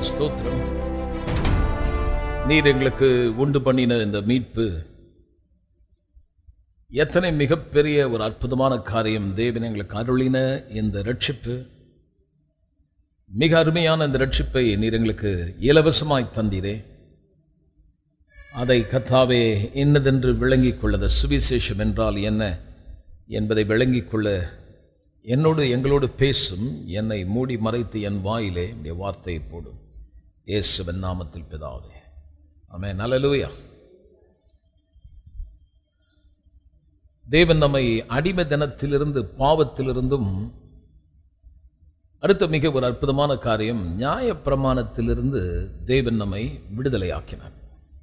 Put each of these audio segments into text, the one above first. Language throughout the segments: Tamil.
ஸ்தோத்திரம் நீர் எங்களுக்கு உண்டு பண்ணின இந்த மீட்பு எத்தனை மிகப்பெரிய ஒரு அற்புதமான காரியம் தேவன் எங்களுக்கு அருளின இந்த ரட்சிப்பு மிக அருமையான இந்த ரட்சிப்பை நீர் எங்களுக்கு இலவசமாய் தந்தீரே அதை கத்தாவே இன்னதென்று விளங்கிக் கொள்ளத சுவிசேஷம் என்றால் என்ன என்பதை விளங்கிக் கொள்ள என்னோடு எங்களோடு பேசும் என்னை மூடி மறைத்து என் வாயிலே உடைய வார்த்தையை போடும் இயேசுவின் நாமத்தில் பிதாவே ஆமென் அல்லேலூயா தேவன் நம்மை அடிமை தினத்திலிருந்து பாவத்திலிருந்தும் அடுத்த மிக ஒரு அற்புதமான காரியம் நியாய பிரமாணத்திலிருந்து தேவன் நம்மை விடுதலையாக்கினார்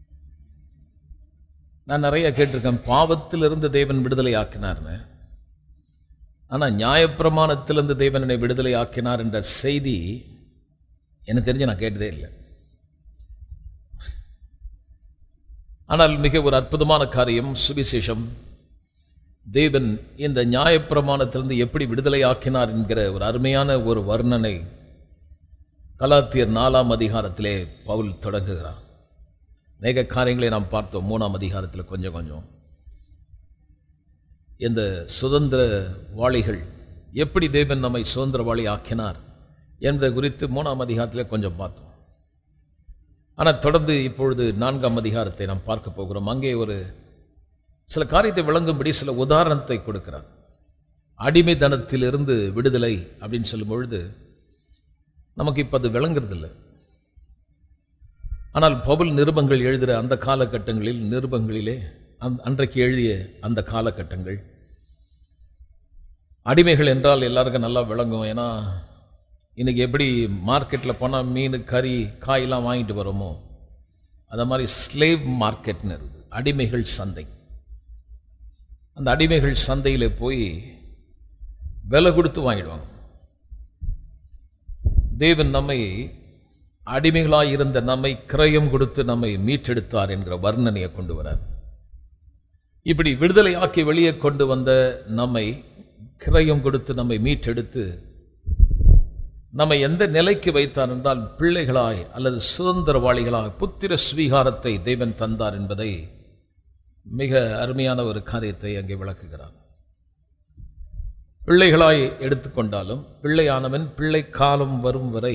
நான் நிறைய கேட்டிருக்கேன் பாவத்திலிருந்து தேவன் விடுதலை ஆக்கினார்னு ஆனால் நியாயப்பிரமாணத்திலிருந்து தேவன் என்னை விடுதலை ஆக்கினார் என்ற செய்தி எனக்கு தெரிஞ்சு நான் கேட்டதே இல்லை ஆனால் மிக ஒரு அற்புதமான காரியம் சுவிசேஷம் தேவன் இந்த நியாயப்பிரமாணத்திலிருந்து எப்படி விடுதலை ஆக்கினார் என்கிற ஒரு அருமையான ஒரு வர்ணனை கலாத்தியர் நாலாம் அதிகாரத்திலே பவுல் தொடங்குகிறார் அநேக காரியங்களை நாம் பார்த்தோம் மூணாம் அதிகாரத்தில் கொஞ்சம் கொஞ்சம் இந்த சுதந்திர வாளிகள் எப்படி தேவன் நம்மை சுதந்திரவாளி ஆக்கினார் என்பதை குறித்து மூணாம் அதிகாரத்தில் கொஞ்சம் பார்த்தோம் ஆனால் தொடர்ந்து இப்பொழுது நான்காம் அதிகாரத்தை நாம் பார்க்க போகிறோம் அங்கே ஒரு சில காரியத்தை விளங்கும்படி சில உதாரணத்தை கொடுக்கிறார் அடிமைத்தனத்திலிருந்து விடுதலை அப்படின்னு சொல்லும் பொழுது நமக்கு இப்போ அது விளங்குறதில்லை ஆனால் பவுல் நிருபங்கள் எழுதுகிற அந்த காலகட்டங்களில் நிருபங்களிலே அந் அன்றைக்கு எழுதிய அந்த காலகட்டங்கள் அடிமைகள் என்றால் எல்லாருக்கும் நல்லா விளங்கும் ஏன்னா இன்னைக்கு எப்படி மார்க்கெட்டில் போனால் மீன் கறி காயெல்லாம் வாங்கிட்டு வரோமோ அந்த மாதிரி ஸ்லேவ் மார்க்கெட்னு இருக்குது அடிமைகள் சந்தை அந்த அடிமைகள் சந்தையில் போய் விலை கொடுத்து வாங்கிடுவாங்க தேவன் நம்மை அடிமைகளாய் இருந்த நம்மை கிரயம் கொடுத்து நம்மை மீட்டெடுத்தார் என்கிற வர்ணனையை கொண்டு வரார் இப்படி விடுதலை ஆக்கி வெளியே கொண்டு வந்த நம்மை கிரயம் கொடுத்து நம்மை மீட்டெடுத்து நம்மை எந்த நிலைக்கு வைத்தார் என்றால் பிள்ளைகளாய் அல்லது சுதந்திரவாளிகளாய் புத்திர ஸ்வீகாரத்தை தேவன் தந்தார் என்பதை மிக அருமையான ஒரு காரியத்தை அங்கே விளக்குகிறார் பிள்ளைகளாய் எடுத்துக்கொண்டாலும் பிள்ளையானவன் பிள்ளை காலம் வரும் வரை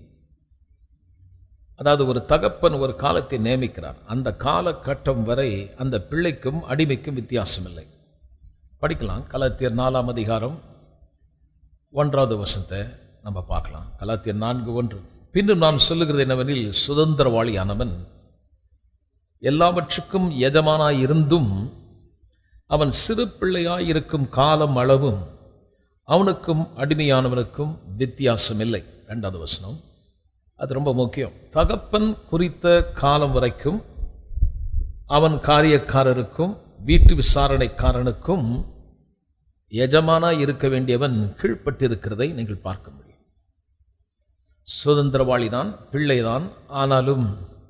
அதாவது ஒரு தகப்பன் ஒரு காலத்தை நியமிக்கிறார் அந்த காலகட்டம் வரை அந்த பிள்ளைக்கும் அடிமைக்கும் வித்தியாசம் இல்லை படிக்கலாம் கலாத்தியர் நாலாம் அதிகாரம் ஒன்றாவது வசனத்தை நம்ம பார்க்கலாம் கலாத்தியர் நான்கு ஒன்று பின்னும் நான் சொல்லுகிறது என்னவெனில் சுதந்திரவாளியானவன் எல்லாவற்றுக்கும் எஜமானாய் இருந்தும் அவன் சிறு பிள்ளையாய் இருக்கும் காலம் அளவும் அவனுக்கும் அடிமையானவனுக்கும் வித்தியாசம் இல்லை ரெண்டாவது வசனம் அது ரொம்ப முக்கியம் தகப்பன் குறித்த காலம் வரைக்கும் அவன் காரியக்காரருக்கும் வீட்டு விசாரணைக்காரனுக்கும் எஜமானா இருக்க வேண்டியவன் கீழ்ப்பட்டிருக்கிறதை நீங்கள் பார்க்க முடியும் சுதந்திரவாளிதான் பிள்ளைதான் ஆனாலும்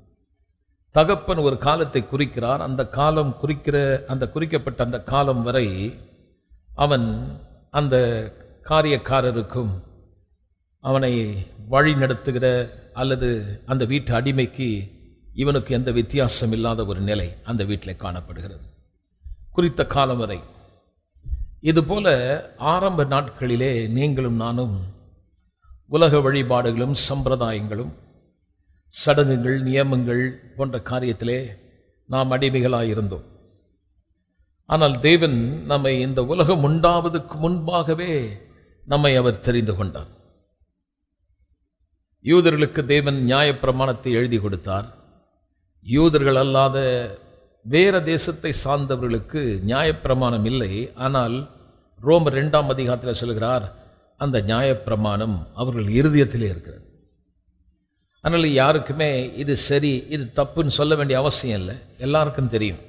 தகப்பன் ஒரு காலத்தை குறிக்கிறார் அந்த காலம் குறிக்கிற அந்த குறிக்கப்பட்ட அந்த காலம் வரை அவன் அந்த காரியக்காரருக்கும் அவனை வழி நடத்துகிற அல்லது அந்த வீட்டு அடிமைக்கு இவனுக்கு எந்த வித்தியாசம் இல்லாத ஒரு நிலை அந்த வீட்டில் காணப்படுகிறது குறித்த காலம் வரை இதுபோல ஆரம்ப நாட்களிலே நீங்களும் நானும் உலக வழிபாடுகளும் சம்பிரதாயங்களும் சடங்குகள் நியமங்கள் போன்ற காரியத்திலே நாம் அடிமைகளாக இருந்தோம் ஆனால் தேவன் நம்மை இந்த உலகம் உண்டாவதற்கு முன்பாகவே நம்மை அவர் தெரிந்து கொண்டார் யூதர்களுக்கு தேவன் நியாயப்பிரமாணத்தை எழுதி கொடுத்தார் யூதர்கள் அல்லாத வேற தேசத்தை சார்ந்தவர்களுக்கு நியாயப்பிரமாணம் இல்லை ஆனால் ரோமர் ரெண்டாம் அதிகாரத்தில் சொல்கிறார் அந்த நியாயப்பிரமாணம் அவர்கள் இருதயத்திலே இருக்கிறது அதனால் யாருக்குமே இது சரி இது தப்புன்னு சொல்ல வேண்டிய அவசியம் இல்லை எல்லாருக்கும் தெரியும்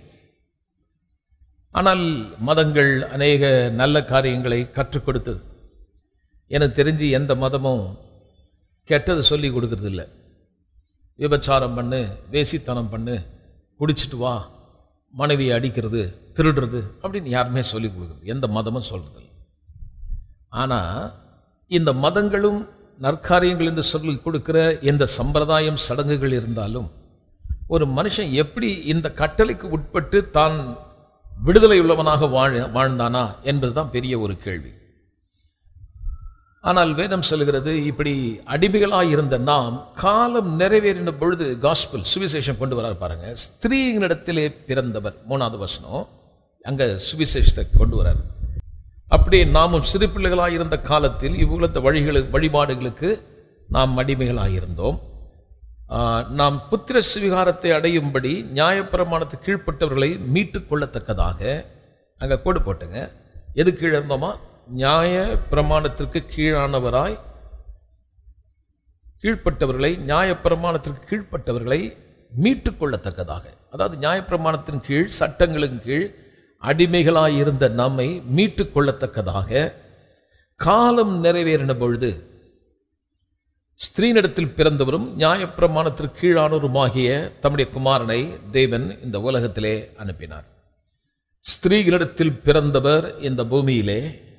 ஆனால் மதங்கள் அநேக நல்ல காரியங்களை கற்றுக் கொடுத்தது எனக்கு தெரிஞ்சு எந்த மதமும் கெட்டதை சொல்லி கொடுக்கறது இல்லை விபச்சாரம் பண்ணு வேசித்தனம் பண்ணு குடிச்சிட்டு வா மனைவியை அடிக்கிறது திருடுறது அப்படின்னு யாருமே சொல்லி கொடுக்குறது எந்த மதமும் சொல்றது இல்லை ஆனால் இந்த மதங்களும் நற்காரியங்கள் என்று சொல்லி கொடுக்கிற எந்த சம்பிரதாயம் சடங்குகள் இருந்தாலும் ஒரு மனுஷன் எப்படி இந்த கட்டளைக்கு உட்பட்டு தான் விடுதலை உள்ளவனாக வாழ வாழ்ந்தானா என்பதுதான் பெரிய ஒரு கேள்வி ஆனால் வேதம் சொல்லுகிறது இப்படி அடிமைகளாய் இருந்த நாம் காலம் நிறைவேறின பொழுது காஸ்பிள் சுவிசேஷம் கொண்டு வரார் பாருங்க ஸ்திரீகளிடத்திலே பிறந்தவர் மூணாவது வசனம் அங்க சுவிசேஷத்தை கொண்டு வரார் அப்படியே நாமும் சிறு பிள்ளைகளாய் இருந்த காலத்தில் இவ்வுலத்த வழிகளுக்கு வழிபாடுகளுக்கு நாம் அடிமைகளாயிருந்தோம் ஆஹ், நாம் புத்திர சுவிகாரத்தை அடையும்படி நியாயப்பிரமாணத்துக்கு கீழ்ப்பட்டவர்களை மீட்டுக் கொள்ளத்தக்கதாக அங்க கோடு போட்டுங்க எது கீழே இருந்தோமா நியாய பிரமாணத்திற்கு கீழானவராய் கீழ்ப்பட்டவர்களை நியாயப்பிரமாணத்திற்கு கீழ்ப்பட்டவர்களை மீட்டுக் கொள்ளத்தக்கதாக அதாவது நியாயப்பிரமாணத்தின் கீழ் சட்டங்களின் கீழ் அடிமைகளாய் இருந்த நம்மை மீட்டுக் கொள்ளத்தக்கதாக காலம் நிறைவேறின பொழுது ஸ்திரீனிடத்தில் பிறந்தவரும் நியாயப்பிரமாணத்திற்கு கீழானவருமாகிய தம்முடைய குமாரனை தேவன் இந்த உலகத்திலே அனுப்பினார் ஸ்திரீகளிடத்தில் பிறந்தவர் இந்த பூமியிலே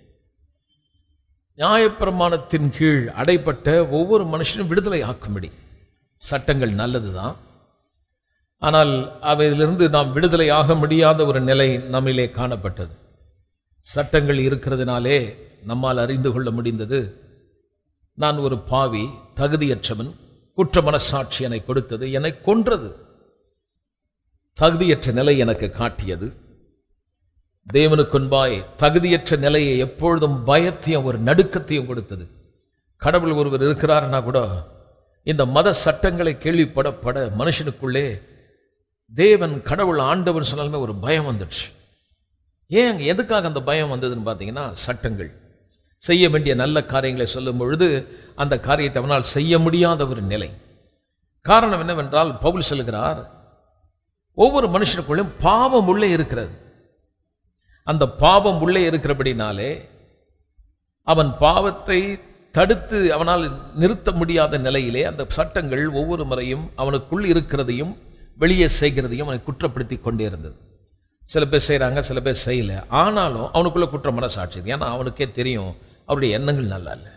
நியாயப்பிரமாணத்தின் கீழ் அடைப்பட்ட ஒவ்வொரு மனுஷனும் விடுதலை ஆக்கும்படி சட்டங்கள் நல்லதுதான் ஆனால் அவையிலிருந்து நாம் விடுதலை ஆக முடியாத ஒரு நிலை நம்மிலே காணப்பட்டது சட்டங்கள் இருக்கிறதுனாலே நம்மால் அறிந்து கொள்ள முடிந்தது நான் ஒரு பாவி தகுதியற்றவன் குற்ற மனசாட்சி என்னை கொடுத்தது என்னை கொன்றது தகுதியற்ற நிலை எனக்கு காட்டியது தேவனுக்குன்பாய் தகுதியற்ற நிலையை எப்பொழுதும் பயத்தையும் ஒரு நடுக்கத்தையும் கொடுத்தது கடவுள் ஒருவர் இருக்கிறார்னா கூட இந்த மத சட்டங்களை கேள்விப்படப்பட மனுஷனுக்குள்ளே தேவன் கடவுள் ஆண்டவர் சொன்னாலுமே ஒரு பயம் வந்துடுச்சு ஏன் எதுக்காக அந்த பயம் வந்ததுன்னு பார்த்தீங்கன்னா சட்டங்கள் செய்ய வேண்டிய நல்ல காரியங்களை சொல்லும் பொழுது அந்த காரியத்தை அவனால் செய்ய முடியாத ஒரு நிலை காரணம் என்னவென்றால் பவுல் சொல்லுகிறார் ஒவ்வொரு மனுஷனுக்குள்ளும் பாவம் உள்ளே இருக்கிறது அந்த பாவம் உள்ளே இருக்கிறபடினாலே அவன் பாவத்தை தடுத்து அவனால் நிறுத்த முடியாத நிலையிலே அந்த சட்டங்கள் ஒவ்வொரு முறையும் அவனுக்குள் இருக்கிறதையும் வெளியே செய்கிறதையும் அவனை குற்றப்படுத்தி கொண்டே இருந்தது சில பேர் செய்கிறாங்க சில பேர் செய்யல ஆனாலும் அவனுக்குள்ள குற்ற மனசாட்சி இருக்கு. ஏன்னா அவனுக்கே தெரியும் அவருடைய எண்ணங்கள் நல்லா இல்லை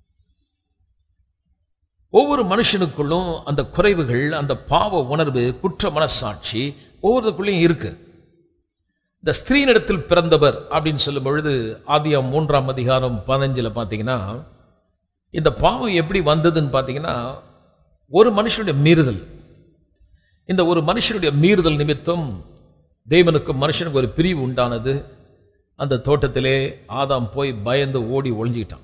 ஒவ்வொரு மனுஷனுக்குள்ளும் அந்த குறைவுகள் அந்த பாவ உணர்வு குற்ற மனசாட்சி ஒவ்வொருக்குள்ளேயும் இருக்கு இந்த ஸ்திரீனிடத்தில் பிறந்தவர் அப்படின்னு சொல்லும் பொழுது ஆதியாம் மூன்றாம் அதிகாரம் பதினஞ்சில் பார்த்தீங்கன்னா இந்த பாவம் எப்படி வந்ததுன்னு பார்த்தீங்கன்னா ஒரு மனுஷனுடைய மீறுதல் இந்த ஒரு மனுஷனுடைய மீறுதல் நிமித்தம் தேவனுக்கும் மனுஷனுக்கு ஒரு பிரிவு உண்டானது அந்த தோட்டத்திலே ஆதாம் போய் பயந்து ஓடி ஒளிஞ்சிக்கிட்டான்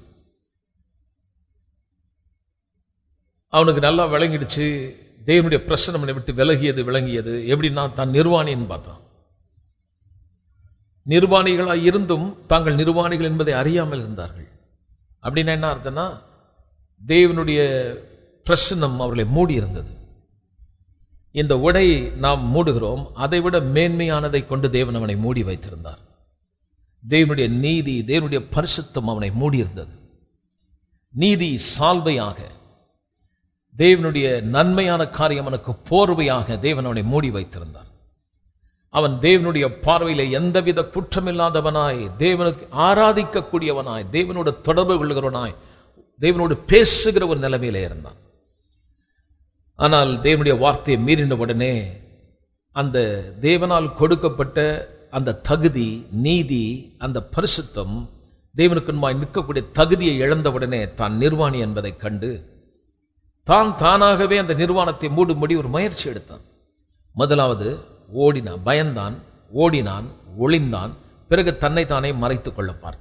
அவனுக்கு நல்லா விளங்கிடுச்சு தேவனுடைய பிரசனம் அவனை விட்டு விலகியது விளங்கியது எப்படின்னா தான் நிர்வாணின்னு பார்த்தான் நிர்வாணிகளாய் இருந்தும் தாங்கள் நிர்வாணிகள் என்பதை அறியாமல் இருந்தார்கள் அப்படின்னா என்ன அர்த்தம்னா தேவனுடைய பிரசன்னம் அவர்களை மூடி இருந்தது இந்த உடை நாம் மூடுகிறோம் அதைவிட மேன்மையானதை கொண்டு தேவன் அவனை மூடி வைத்திருந்தார் தேவனுடைய நீதி தேவனுடைய பரிசுத்தம் அவனை மூடியிருந்தது நீதி சால்வையாக தேவனுடைய நன்மையான காரியம் அவனுக்கு போர்வையாக தேவன் அவனை மூடி வைத்திருந்தார் அவன் தேவனுடைய பார்வையில எந்தவித குற்றமில்லாதவனாய் தேவனுக்கு ஆராதிக்கக்கூடியவனாய் தேவனோடு தொடர்பு கொள்கிறவனாய் தேவனோடு பேசுகிற ஒரு நிலைமையிலே இருந்தான் ஆனால் தேவனுடைய வார்த்தையை மீறின உடனே அந்த தேவனால் கொடுக்கப்பட்ட அந்த தகுதி நீதி அந்த பரிசுத்தம் தேவனுக்குன்பாய் நிற்கக்கூடிய தகுதியை இழந்த உடனே தான் நிர்வாணி என்பதைக் கண்டு தான் தானாகவே அந்த நிர்வாணத்தை மூடும்படி ஒரு முயற்சி எடுத்தான் முதலாவது ஓடினான் பயந்தான் ஓடினான் ஒளிந்தான் பிறகு தன்னை தானே மறைத்துக் கொள்ள பார்த்தான்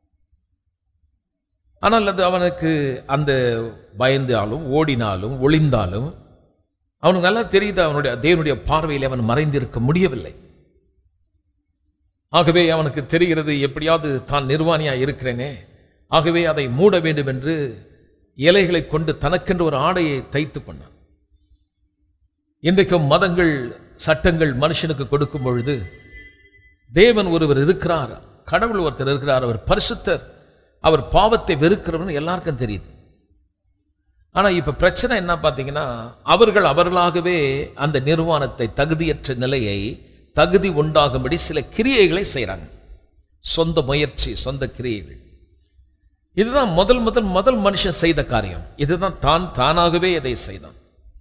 ஆனால் அது அவனுக்கு அந்த பயந்தாலும் ஓடினாலும் ஒளிந்தாலும் அவனுக்கு நல்லா தெரியுது அவனுடைய தேவனுடைய பார்வையில் அவன் மறைந்திருக்க முடியவில்லை ஆகவே அவனுக்கு தெரிகிறது எப்படியாவது தான் நிர்வாணியா இருக்கிறேனே ஆகவே அதை மூட வேண்டும் என்று இலைகளை கொண்டு தனக்கென்று ஒரு ஆடையை தைத்து கொண்டான் இன்றைக்கும் மதங்கள் சட்டங்கள் மனுஷனுக்கு கொடுக்கும் பொழுது தேவன் ஒருவர் இருக்கிறார் கடவுள் ஒருத்தர் இருக்கிறார் அவர் பரிசுத்தர் அவர் பாவத்தை வெறுக்கிறவன் எல்லாருக்கும் தெரியுது ஆனா இப்ப பிரச்சனை என்ன பார்த்தீங்கன்னா அவர்கள் அவர்களாகவே அந்த நிர்வாணத்தை தகுதியற்ற நிலையை தகுதி உண்டாகும்படி சில கிரியைகளை செய்கிறாங்க சொந்த முயற்சி சொந்த கிரியைகள் இதுதான் முதல் முதல் முதல் மனுஷன் செய்த காரியம் இதுதான் தான் தானாகவே இதை செய்தான்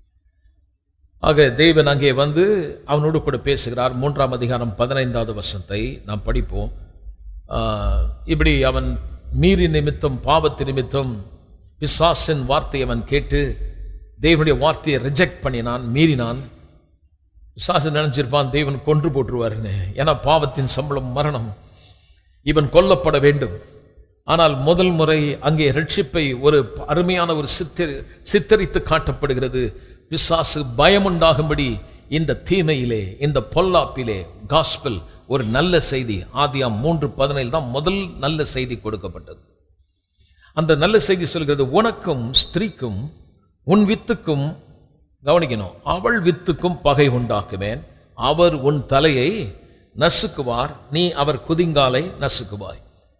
ஆக தேவன் அங்கே வந்து அவனோடு கூட பேசுகிறார் மூன்றாம் அதிகாரம் பதினைந்தாவது வசனத்தை நாம் படிப்போம் ஆஹ், இப்படி அவன் மீறி நிமித்தம் பாவத்து நிமித்தம் பிசாசின் வார்த்தையை அவன் கேட்டு தேவனுடைய வார்த்தையை ரிஜெக்ட் பண்ணினான் மீறினான் பிசாசு நினைச்சிருப்பான் தேவன் கொன்று போட்டுருவாருன்னு ஏன்னா பாவத்தின் சம்பளம் மரணம் இவன் கொல்லப்பட வேண்டும் ஆனால் முதல் முறை அங்கே ரட்சிப்பை ஒரு அருமையான ஒரு சித்தரி சித்தரித்து காட்டப்படுகிறது பிசாசு பயமுண்டாகும்படி இந்த தீமையிலே இந்த பொல்லாப்பிலே காஸ்பல் ஒரு நல்ல செய்தி ஆதியாம் மூன்று பதினேழு தான் முதல் நல்ல செய்தி கொடுக்கப்பட்டது அந்த நல்ல செய்தி சொல்கிறது உனக்கும் ஸ்திரீக்கும் உன் வித்துக்கும் கவனிக்கணும் அவள் வித்துக்கும் பகை உண்டாக்குவேன் அவர் உன் தலையை நசுக்குவார் நீ அவர் குதிங்காலை நசுக்குவாய்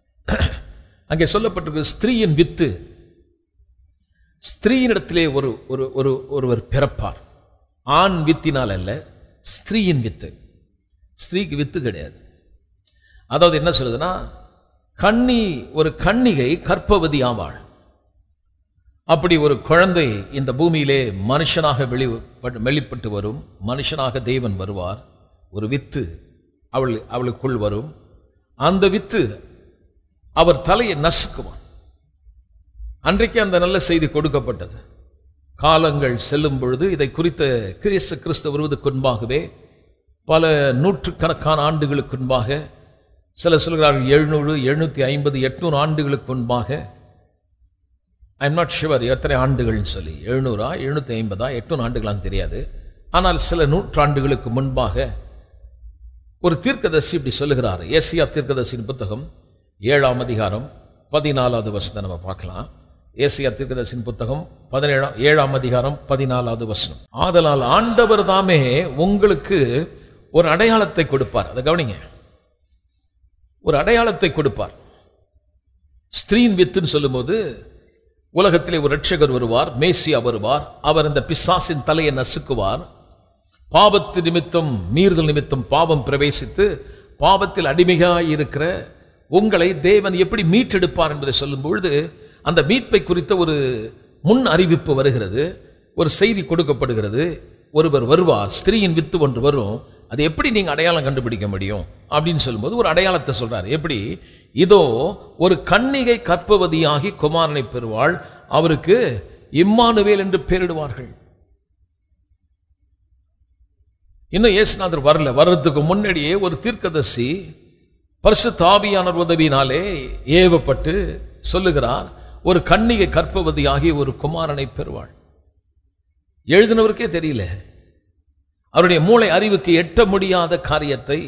அங்கே சொல்லப்பட்டிருக்கு ஸ்திரீயின் வித்து ஸ்திரீயினிடத்திலே ஒரு ஒரு ஒரு ஒருவர் பிறப்பார் ஆண் வித்தினால் அல்ல ஸ்திரீயின் வித்து ஸ்திரீக்கு வித்து கிடையாது அதாவது என்ன சொல்லுதுன்னா கன்னி ஒரு கன்னிகை கற்பவதி ஆவாள் அப்படி ஒரு குழந்தை இந்த பூமியிலே மனுஷனாக வெளி வெளிப்பட்டு வரும் மனுஷனாக தேவன் வருவார் ஒரு வித்து அவள் அவளுக்குள் வரும் அந்த வித்து அவர் தலையை நசுக்குவான் அன்றைக்கு அந்த நல்ல செய்தி கொடுக்கப்பட்டது காலங்கள் செல்லும் பொழுது இதை குறித்த கிறிஸ்து கிறிஸ்து வருவதற்கு முன்பாகவே பல நூற்றுக்கணக்கான ஆண்டுகளுக்கு முன்பாக சில சொல்கிறார்கள் எழுநூறு எழுநூத்தி ஐம்பது எட்நூறு ஆண்டுகளுக்கு முன்பாக ஐ எம் நாட் ஷுவர் எத்தனை ஆண்டுகள்னு சொல்லி எழுநூறா எழுநூத்தி ஐம்பதா எட்நூறு ஆண்டுகளான்னு தெரியாது ஆனால் சில நூற்றாண்டுகளுக்கு முன்பாக ஒரு தீர்க்கதரிசி இப்படி சொல்லுகிறார் ஏசியா தீர்க்கதரிசியின் புத்தகம் ஏழாம் அதிகாரம் பதினாலாவது வருஷத்தை நம்ம பார்க்கலாம் ஏசியா தீர்க்கதரிசியின் புத்தகம் பதினேழாம் ஏழாம் அதிகாரம் பதினாலாவது வசனம் ஆதலால் ஆண்டவர் தாமே உங்களுக்கு ஒரு அடையாளத்தை கொடுப்பார் அதை கவனிங்க ஒரு அடையாளத்தை கொடுப்பார் ஸ்திரீன் வித்துன்னு சொல்லும்போது உலகத்திலே ஒரு ரட்சகர் வருவார் மேசியா வருவார் அவர் இந்த பிசாசின் தலையை நசுக்குவார் பாவத்து நிமித்தம் மீறுதல் நிமித்தம் பாவம் பிரவேசித்து பாவத்தில் அடிமையாய் இருக்கிற உங்களை தேவன் எப்படி மீட்டெடுப்பார் என்பதை சொல்லும் பொழுது அந்த மீட்பை குறித்த ஒரு முன் அறிவிப்பு வருகிறது ஒரு செய்தி கொடுக்கப்படுகிறது ஒருவர் வருவார் ஸ்திரீயின் வித்து ஒன்று வரும் அது எப்படி நீங்க அடையாளம் கண்டுபிடிக்க முடியும் அப்படின்னு சொல்லும்போது ஒரு அடையாளத்தை சொல்றார் எப்படி இதோ ஒரு கன்னிகை கற்பவதியாகி குமாரனை பெறுவாள் அவருக்கு இம்மானுவேல் என்று பெயரிடுவார்கள் இன்னும் இயேசுநாதர் வரல வர்றதுக்கு முன்னாடியே ஒரு தீர்க்கதரிசி பரிசுத்த ஆவியானவர் உதவினாலே ஏவப்பட்டு சொல்லுகிறார் ஒரு கன்னிகை கற்பவதியாகி ஒரு குமாரனை பெறுவாள் எழுதினவருக்கே தெரியல அவருடைய மூளை அறிவுக்கு எட்ட முடியாத காரியத்தை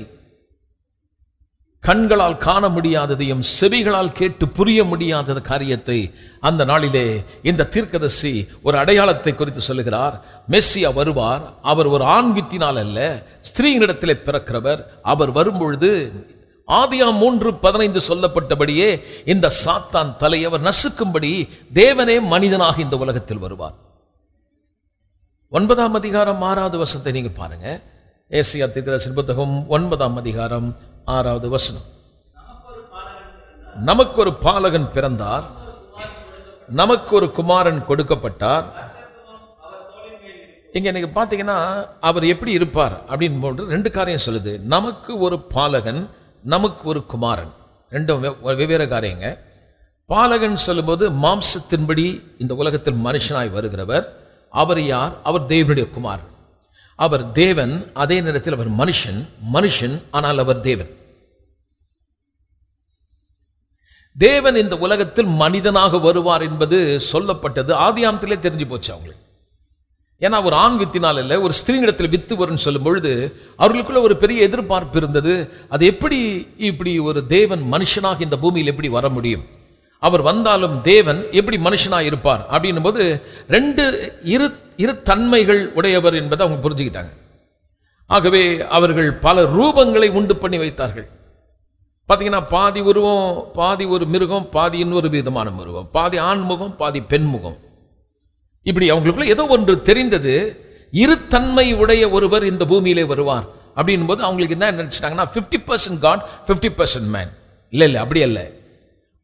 கண்களால் காண முடியாததையும் செவிகளால் கேட்டு புரிய முடியாத காரியத்தை அந்த நாளிலே இந்த தீர்க்கதரிசி ஒரு அடையாளத்தை குறித்து சொல்லுகிறார் மெஸ்ஸியா வருவார் அவர் ஒரு ஆண் வித்தினால் அல்ல ஸ்திரீகளிடத்திலே பிறக்கிறவர் அவர் வரும்பொழுது ஆதியாம் மூன்று பதினைந்து சொல்லப்பட்டபடியே இந்த சாத்தான் தலை அவர் நசுக்கும்படி தேவனே மனிதனாக இந்த உலகத்தில் வருவார் ஒன்பதாம் அதிகாரம் ஆறாவது வசனத்தை நீங்க பாருங்க ஏசியா தீர்க்கதரிசி புத்தகம் ஒன்பதாம் அதிகாரம் ஆறாவது வசனம் நமக்கு ஒரு பாலகன் பிறந்தார் நமக்கு ஒரு குமாரன் கொடுக்கப்பட்டார் இங்க நீங்க பாத்தீங்கன்னா அவர் எப்படி இருப்பார் அப்படின்னு போது ரெண்டு காரியம் சொல்லுது நமக்கு ஒரு பாலகன் நமக்கு ஒரு குமாரன் ரெண்டும் வெ- வெவ்வேறு காரியங்க பாலகன் சொல்லும்போது மாம்சத்தின்படி இந்த உலகத்தில் மனுஷனாய் வருகிறவர் அவர் யார் அவர் தேவனுடைய குமார் அவர் தேவன் அதே நேரத்தில் அவர் மனுஷன் மனுஷன் ஆனால் அவர் தேவன் தேவன் இந்த உலகத்தில் மனிதனாக வருவார் என்பது சொல்லப்பட்டது ஆதியாமத்திலே தெரிஞ்சு போச்சு அவங்களுக்கு ஏன்னா ஒரு ஆண் வித்தினால் இல்லை ஒரு ஸ்திரீனிடத்தில் வித்து வரும்னு சொல்லும் பொழுது அவர்களுக்குள்ள ஒரு பெரிய எதிர்பார்ப்பு இருந்தது அது எப்படி இப்படி ஒரு தேவன் மனுஷனாக இந்த பூமியில் எப்படி வர முடியும் அவர் வந்தாலும் தேவன் எப்படி மனுஷனாக இருப்பார் அப்படின்னும் போது ரெண்டு இரு இரு தன்மைகள் உடையவர் என்பதை அவங்க புரிஞ்சுக்கிட்டாங்க ஆகவே அவர்கள் பல ரூபங்களை உண்டு பண்ணி வைத்தார்கள் பார்த்தீங்கன்னா பாதி உருவம் பாதி ஒரு மிருகம் பாதி இன்னொரு விதமான மிருகம் பாதி ஆண் முகம் பாதி பெண் முகம் இப்படி அவங்களுக்குள்ள ஏதோ ஒன்று தெரிந்தது இருத்தன்மை உடைய ஒருவர் இந்த பூமியிலே வருவார் அப்படின்னும் போது அவங்களுக்கு என்ன நினைச்சிட்டாங்கன்னா fifty percent God fifty percent man இல்லை இல்லை அப்படி அல்ல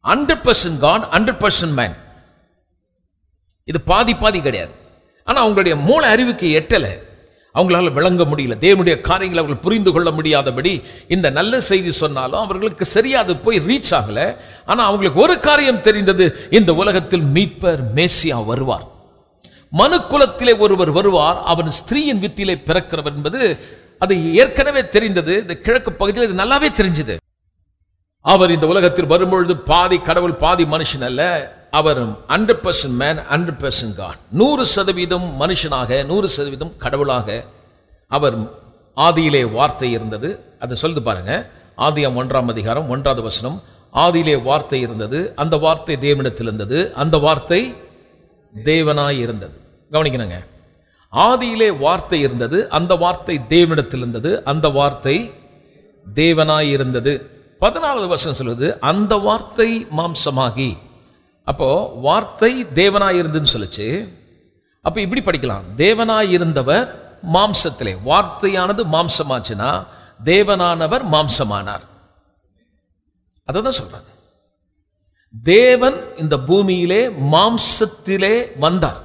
hundred percent God hundred percent man இது பாதி பாதி கிடையாது ஆனா அவங்களுடைய மூளை அறிவுக்கு எட்டலை அவங்களால விளங்க முடியல தேவனுடைய காரியங்களை அவர்கள் புரிந்து கொள்ள முடியாதபடி இந்த நல்ல செய்தி சொன்னாலும் அவர்களுக்கு சரியா அது போய் ரீச் ஆகல ஆனா அவங்களுக்கு ஒரு காரியம் தெரிந்தது இந்த உலகத்தில் மீட்பர் மேசியா வருவார் மனு குலத்திலே ஒருவர் வருவார் அவன் ஸ்திரீயின் வித்திலே பிறக்கிறவர் என்பது அது ஏற்கனவே தெரிந்தது இந்த கிழக்கு பகுதியில் இது நல்லாவே தெரிஞ்சது அவர் இந்த உலகத்தில் வரும்பொழுது பாதி கடவுள் பாதி மனுஷன் அல்ல அவர் hundred percent man hundred percent God நூறு சதவீதம் மனுஷனாக நூறு சதவீதம் கடவுளாக அவர் ஆதியிலே வார்த்தை இருந்தது அதை சொல்லுது பாருங்க ஆதியம் ஒன்றாம் அதிகாரம் ஒன்றாவது வசனம் ஆதியிலே வார்த்தை இருந்தது அந்த வார்த்தை தேவனிடத்தில் இருந்தது அந்த வார்த்தை தேவனாய் இருந்தது கவனிக்கணுங்க ஆதியிலே வார்த்தை இருந்தது அந்த வார்த்தை தேவனிடத்தில் இருந்தது அந்த வார்த்தை தேவனாய் இருந்தது பதினாலாவது வருஷம் சொல்லுது அந்த வார்த்தை மாம்சமாகி அப்போ வார்த்தை தேவனாய் இருந்ததுன்னு சொல்லுச்சு அப்ப இப்படி படிக்கலாம் தேவனாய் இருந்தவர் மாம்சத்திலே வார்த்தையானது மாம்சமாச்சுன்னா தேவனானவர் மாம்சமானார் அதை தான் சொல்றாங்க தேவன் இந்த பூமியிலே மாம்சத்திலே வந்தார்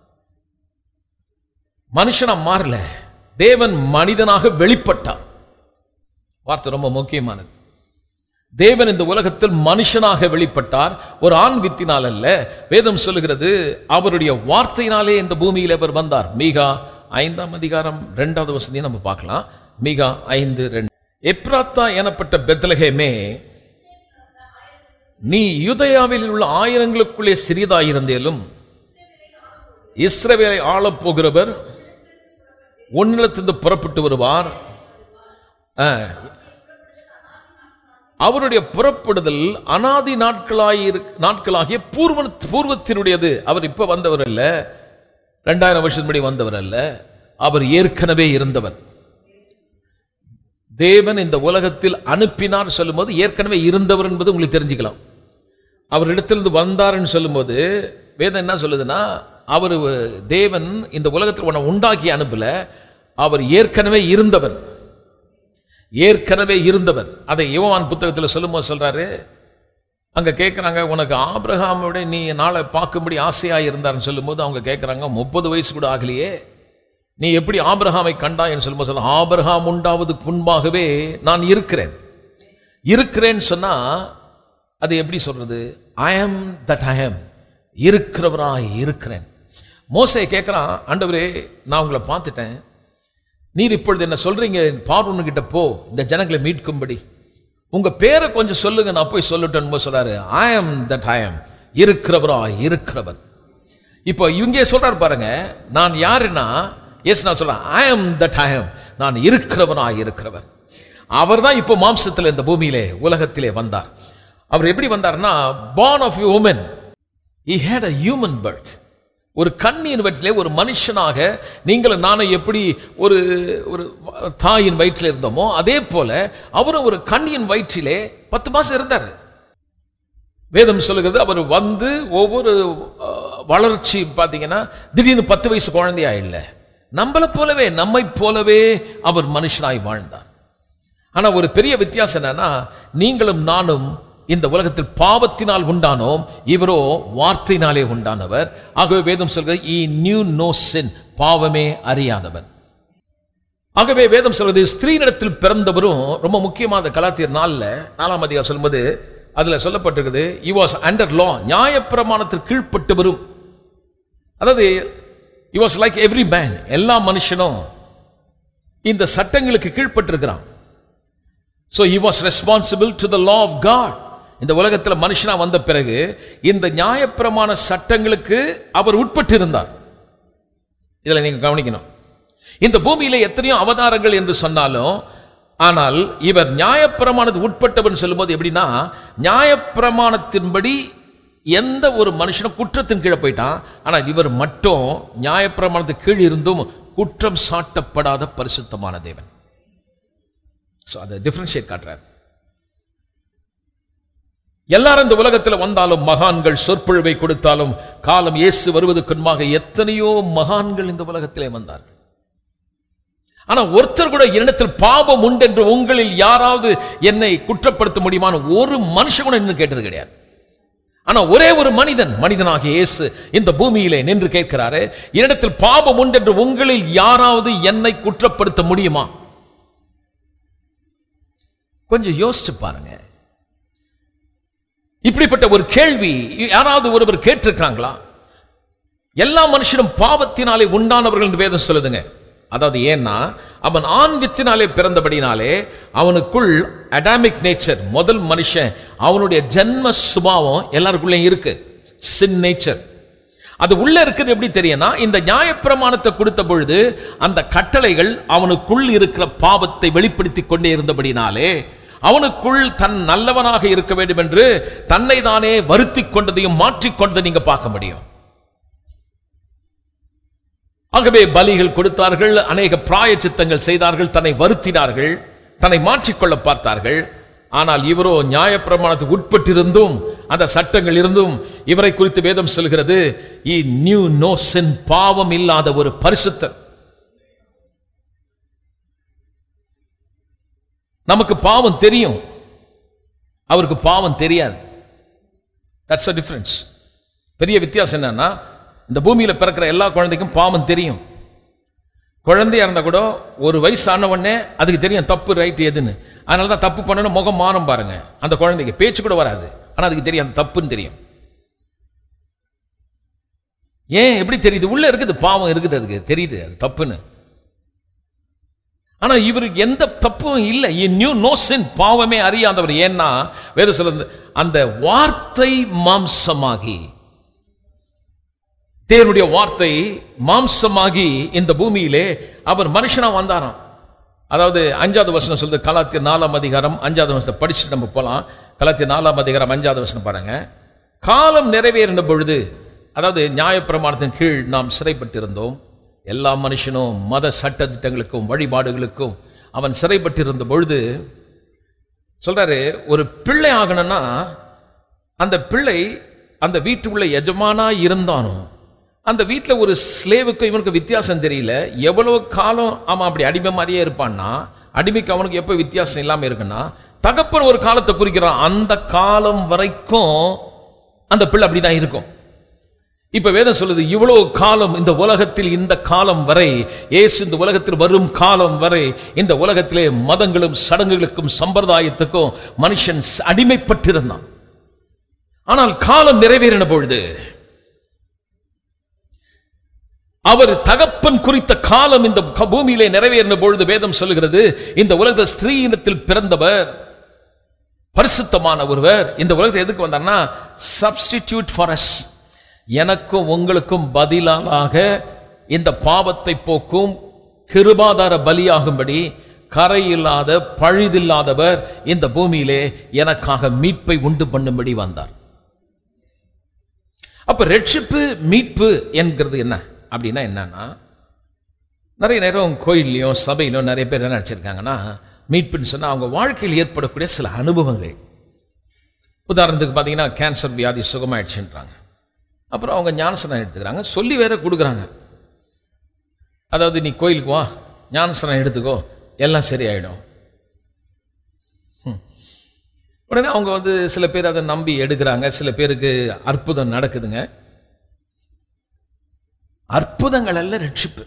மனுஷனா மாறல தேவன் மனிதனாக வெளிப்பட்டார் வார்த்தை ரொம்ப முக்கியமானது தேவன் இந்த உலகத்தில் மனுஷனாக வெளிப்பட்டார் ஒரு ஆண் வித்தினால் அல்ல வேதம் சொல்லுகிறது அவருடைய வார்த்தையினாலே இந்த பூமியில் அவர் வந்தார் மீகா ஐந்தாம் அதிகாரம் இரண்டாவது வசதியை நம்ம பார்க்கலாம் மீகா ஐந்து ரெண்டு எப்ராத்தா எனப்பட்ட பெத்லகேமே நீ யூதயாவில் உள்ள ஆயிரங்களுக்குள்ளே சிறியதாயிருந்தேலும் இஸ்ரவேலை ஆளப் போகிறவர் உன்னிடத்திலிருந்து புறப்பட்டு வருவார் ஆ, அவருடைய புறப்படுதல் அனாதி நாட்களாயிரு நாட்களாகிய பூர்வ பூர்வத்தினுடையது அவர் இப்ப வந்தவர் அல்ல ரெண்டாயிரம் வருஷத்துக்கு முன்னாடி வந்தவர் அல்ல அவர் ஏற்கனவே இருந்தவர் தேவன் இந்த உலகத்தில் அனுப்பினார் சொல்லும்போது ஏற்கனவே இருந்தவர் என்பது உங்களுக்கு தெரிஞ்சுக்கலாம் அவர் இடத்திலிருந்து வந்தார்னு சொல்லும்போது வேதம் என்ன சொல்லுதுன்னா அவர் தேவன் இந்த உலகத்தில் உன்னை உண்டாக்கி அனுப்பல அவர் ஏற்கனவே இருந்தவர் ஏற்கனவே இருந்தவர் அதை யோவான் புத்தகத்தில் சொல்லும்போது சொல்றாரு அங்க கேட்குறாங்க உனக்கு ஆபிரகாமோட நீ நாளை பார்க்கும்படி ஆசையா இருந்தார்னு சொல்லும்போது அவங்க கேட்குறாங்க முப்பது வயசு கூட ஆகலையே நீ எப்படி ஆபிரகாமை கண்டாய்ன்னு சொல்லும்போது சொல்ல ஆபிரகாம் உண்டாவதுக்கு முன்பாகவே நான் இருக்கிறேன் இருக்கிறேன்னு சொன்னா அது எப்படி சொல்றது I am that I am இருக்கிறவராய் இருக்கிறேன் மோசே கேட்குறான் ஆண்டவரே நான் உங்களை பார்த்துட்டேன் நீர் இப்பொழுது என்ன சொல்றீங்க பார்வனு கிட்ட போ இந்த ஜனங்களை மீட்கும்படி உங்க பேரை கொஞ்சம் சொல்லுங்க நான் போய் சொல்லட்டும் சொல்றாரு I am that I am இருக்கிறவராய் இருக்கிறவர் இப்போ இவங்க சொல்றாரு பாருங்க நான் யாருன்னா எஸ் நான் சொல்றேன் I am that I am நான் இருக்கிறவனாய் இருக்கிறவர் அவர் தான் இப்போ மாம்சத்தில் இந்த பூமியிலே உலகத்திலே வந்தார் அவர் எப்படி வந்தார்னா born of a woman he had a human birth ஒரு கண்ணியின் வயிற்றிலே ஒரு மனுஷனாக நீங்களும் நானும் எப்படி ஒரு ஒரு தாயின் வயிற்றில் இருந்தோமோ அதே போல அவரும் ஒரு கண்ணியின் வயிற்றிலே பத்து மாசம் இருந்தார் வேதம் சொல்லுகிறது அவர் வந்து ஒவ்வொரு அஹ், வளர்ச்சி பார்த்தீங்கன்னா திடீர்னு பத்து வயசு குழந்தையா இல்லை நம்மளை போலவே நம்மை போலவே அவர் மனுஷனாய் வாழ்ந்தார் ஆனா ஒரு பெரிய வித்தியாசம் என்னன்னா நீங்களும் நானும் இந்த உலகத்தில் பாவத்தினால் உண்டானோம் இவரோ வார்த்தையினாலே உண்டானவர் ஆகவே வேதம் சொல்கிறது ஈ நியூ நோ sin பாவமே அறியாதவர் ஆகவே வேதம் சொல்றது ஸ்திரீனிடத்தில் பிறந்தவரும் ரொம்ப முக்கியமான கலாத்தியர் நாள்ல நாலாம் அதிகாரம் சொல்லும்போது அதுல சொல்லப்பட்டிருக்குது இ வாஸ் அண்டர் லா நியாயப்பிரமாணத்திற்கு கீழ்ப்பட்டவரும் அதாவது he was like every man எல்லா மனுஷனும் இந்த சட்டங்களுக்கு கீழ்ப்பட்டிருக்கிறான் so he was responsible to the law of God இந்த உலகத்தில் மனுஷனா வந்த பிறகு இந்த நியாயப்பிரமாண சட்டங்களுக்கு அவர் உட்பட்டு இருந்தார் இதுல நீங்க கவனிக்கணும் இந்த பூமியில எத்தனையோ அவதாரங்கள் என்று சொன்னாலும் ஆனால் இவர் நியாயப்பிரமாணத்துக்கு உட்பட்டவன் சொல்லும்போது எப்படின்னா நியாயப்பிரமாணத்தின்படி எந்த ஒரு மனுஷனும் குற்றத்தின் கீழே போயிட்டான் ஆனால் இவர் மட்டும் நியாயப்பிரமாணத்துக்கு கீழ் இருந்தும் குற்றம் சாட்டப்படாத பரிசுத்தமான தேவன் ஸோ அதை டிஃபரன்ஷியேட் காட்டுறார் எல்லாரும் இந்த உலகத்தில் வந்தாலும் மகான்கள் சொற்பொழிவை கொடுத்தாலும் காலம் இயேசு வருவதற்கு முன்பாக எத்தனையோ மகான்கள் இந்த உலகத்திலே வந்தார்கள் ஆனா ஒருத்தர் கூட என்னிடத்தில் பாவம் உண்டு என்று உங்களில் யாராவது என்னை குற்றப்படுத்த முடியுமான்னு ஒரு மனுஷன் கூட இன்னும் கேட்டது கிடையாது ஆனா ஒரே ஒரு மனிதன் மனிதனாகிய இயேசு இந்த பூமியிலே நின்று கேட்கிறாரு என்னிடத்தில் பாவம் உண்டென்று உங்களில் யாராவது என்னை குற்றப்படுத்த முடியுமா கொஞ்சம் யோசிச்சு பாருங்க இப்படிப்பட்ட ஒரு கேள்வி யாராவது ஒருவர் கேட்டிருக்காங்களா எல்லா மனுஷனும் பாவத்தினாலே உண்டானவர்கள் என்று வேதம் சொல்லுதுங்க அதாவது ஏன்னா அவன் ஆண் வித்தினாலே பிறந்தபடினாலே அவனுக்குள் அடாமிக் நேச்சர் முதல் மனுஷன் அவனுடைய ஜென்ம சுபாவம் எல்லாருக்குள்ளேயும் இருக்கு சின் நேச்சர் அது உள்ள இருக்குது எப்படி தெரியும்னா இந்த நியாயப்பிரமாணத்தை கொடுத்த பொழுது அந்த கட்டளைகள் அவனுக்குள் இருக்கிற பாவத்தை வெளிப்படுத்தி கொண்டே இருந்தபடினாலே அவனுக்குள் தன் நல்லவனாக இருக்க வேண்டும் என்று தன்னை தானே வருத்தி கொண்டதையும் மாற்றிக்கொண்டதை நீங்க பார்க்க முடியும் ஆகவே பலிகள் கொடுத்தார்கள் அநேக பிராய சித்தங்கள் செய்தார்கள் தன்னை வருத்தினார்கள் தன்னை மாற்றிக்கொள்ள பார்த்தார்கள் ஆனால் இவரோ நியாயப்பிரமாணத்துக்கு உட்பட்டிருந்தும் அந்த சட்டங்கள் இருந்தும் இவரை குறித்து வேதம் சொல்கிறது இ நியூ நோ சென் பாவம் இல்லாத ஒரு பரிசுத்தர் நமக்கு பாவம் தெரியும் அவருக்கு பாவம் தெரியாது தட்ஸ் அ டிஃபரன்ஸ் பெரிய வித்தியாசம் என்னன்னா இந்த பூமியில பிறக்கிற எல்லா குழந்தைக்கும் பாவம் தெரியும் குழந்தையா இருந்தா கூட ஒரு வயசு ஆன உடனே அதுக்கு தெரியும் தப்பு ரைட் எதுன்னு அதனால தான் தப்பு பண்ணணும் முகம் மாறும் பாருங்க அந்த குழந்தைக்கு பேச்சு கூட வராது ஆனா அதுக்கு தெரியும் அந்த தப்புன்னு தெரியும் ஏன் எப்படி தெரியுது உள்ள இருக்குது பாவம் இருக்குது அதுக்கு தெரியுது அது தப்புன்னு ஆனா இவருக்கு எந்த தப்பும் இல்லை நியூ நோ சின் பாவமே அறியாதவர் ஏன்னா வேற சொல்ல அந்த வார்த்தை மாம்சமாகி தேவனுடைய வார்த்தை மாம்சமாகி இந்த பூமியிலே அவர் மனுஷனா வந்தாராம் அதாவது அஞ்சாவது வசனம் சொல்லுது கலாத்திய நாலாம் அதிகாரம் அஞ்சாவது வசனத்தை படிச்சுட்டு நம்ம போலாம் கலாத்திய நாலாம் அதிகாரம் அஞ்சாவது வசனம் பாருங்க காலம் நிறைவேறின பொழுது அதாவது நியாயப்பிரமாணத்தின் கீழ் நாம் சிறைப்பட்டிருந்தோம் எல்லா மனுஷனும் மத சட்ட திட்டங்களுக்கும் வழிபாடுகளுக்கும் அவன் சிறைப்பட்டிருந்த பொழுது சொல்றாரு ஒரு பிள்ளை ஆகணும்னா அந்த பிள்ளை அந்த வீட்டுக்குள்ள எஜமானா இருந்தானோ அந்த வீட்டில் ஒரு ஸ்லேவுக்கும் இவனுக்கு வித்தியாசம் தெரியல எவ்வளவு காலம் அவன் அப்படி அடிமை மாதிரியே இருப்பான்னா அடிமைக்கு அவனுக்கு எப்போ வித்தியாசம் இல்லாமல் இருக்குன்னா தகப்பன் ஒரு காலத்தை குறிக்கிறான் அந்த காலம் வரைக்கும் அந்த பிள்ளை அப்படிதான் இருக்கும் இப்ப வேதம் சொல்லுது இவ்வளவு காலம் இந்த உலகத்தில் இந்த காலம் வரை இயேசு இந்த உலகத்தில் வரும் காலம் வரை இந்த உலகத்திலே மதங்களும் சடங்குகளுக்கும் சம்பிரதாயத்துக்கும் மனுஷன் அடிமைப்பட்டிருந்தான் ஆனால் காலம் நிறைவேறின பொழுது அவர் தகப்பன் குறித்த காலம் இந்த பூமியிலே நிறைவேறின பொழுது வேதம் சொல்லுகிறது இந்த உலக ஸ்திரீயினத்தில் பிறந்தவர் பரிசுத்தமான ஒருவர் இந்த உலகத்தை எதுக்கு வந்தார்னா சப்ஸ்டிடியூட் ஃபார் அஸ் எனக்கும் உங்களுக்கும் பதிலாக இந்த பாவத்தை போக்கும் கிருபாதார பலியாகும்படி கரையில்லாத பழுதில்லாதவர் இந்த பூமியிலே எனக்காக மீட்பை உண்டு பண்ணும்படி வந்தார் அப்ப ரட்சிப்பு மீட்பு என்கிறது என்ன அப்படின்னா என்னன்னா நிறைய நேரம் கோயில்லையும் சபையிலும் நிறைய பேர் என்ன நினச்சிருக்காங்கன்னா மீட்புன்னு சொன்னால் அவங்க வாழ்க்கையில் ஏற்படக்கூடிய சில அனுபவங்கள் உதாரணத்துக்கு பார்த்தீங்கன்னா கேன்சர் வியாதி சுகமாயிடுச்சுன்றாங்க அப்புறம் அவங்க ஞானசனம் எடுத்துக்கிறாங்க சொல்லி வேற கொடுக்குறாங்க அதாவது நீ கோயிலுக்கு வா ஞானசனம் எடுத்துக்கோ எல்லாம் சரியாயிடும் உடனே அவங்க வந்து சில பேர் அதை நம்பி எடுக்கிறாங்க சில பேருக்கு அற்புதம் நடக்குதுங்க அற்புதங்கள் அல்ல ரட்சிப்பு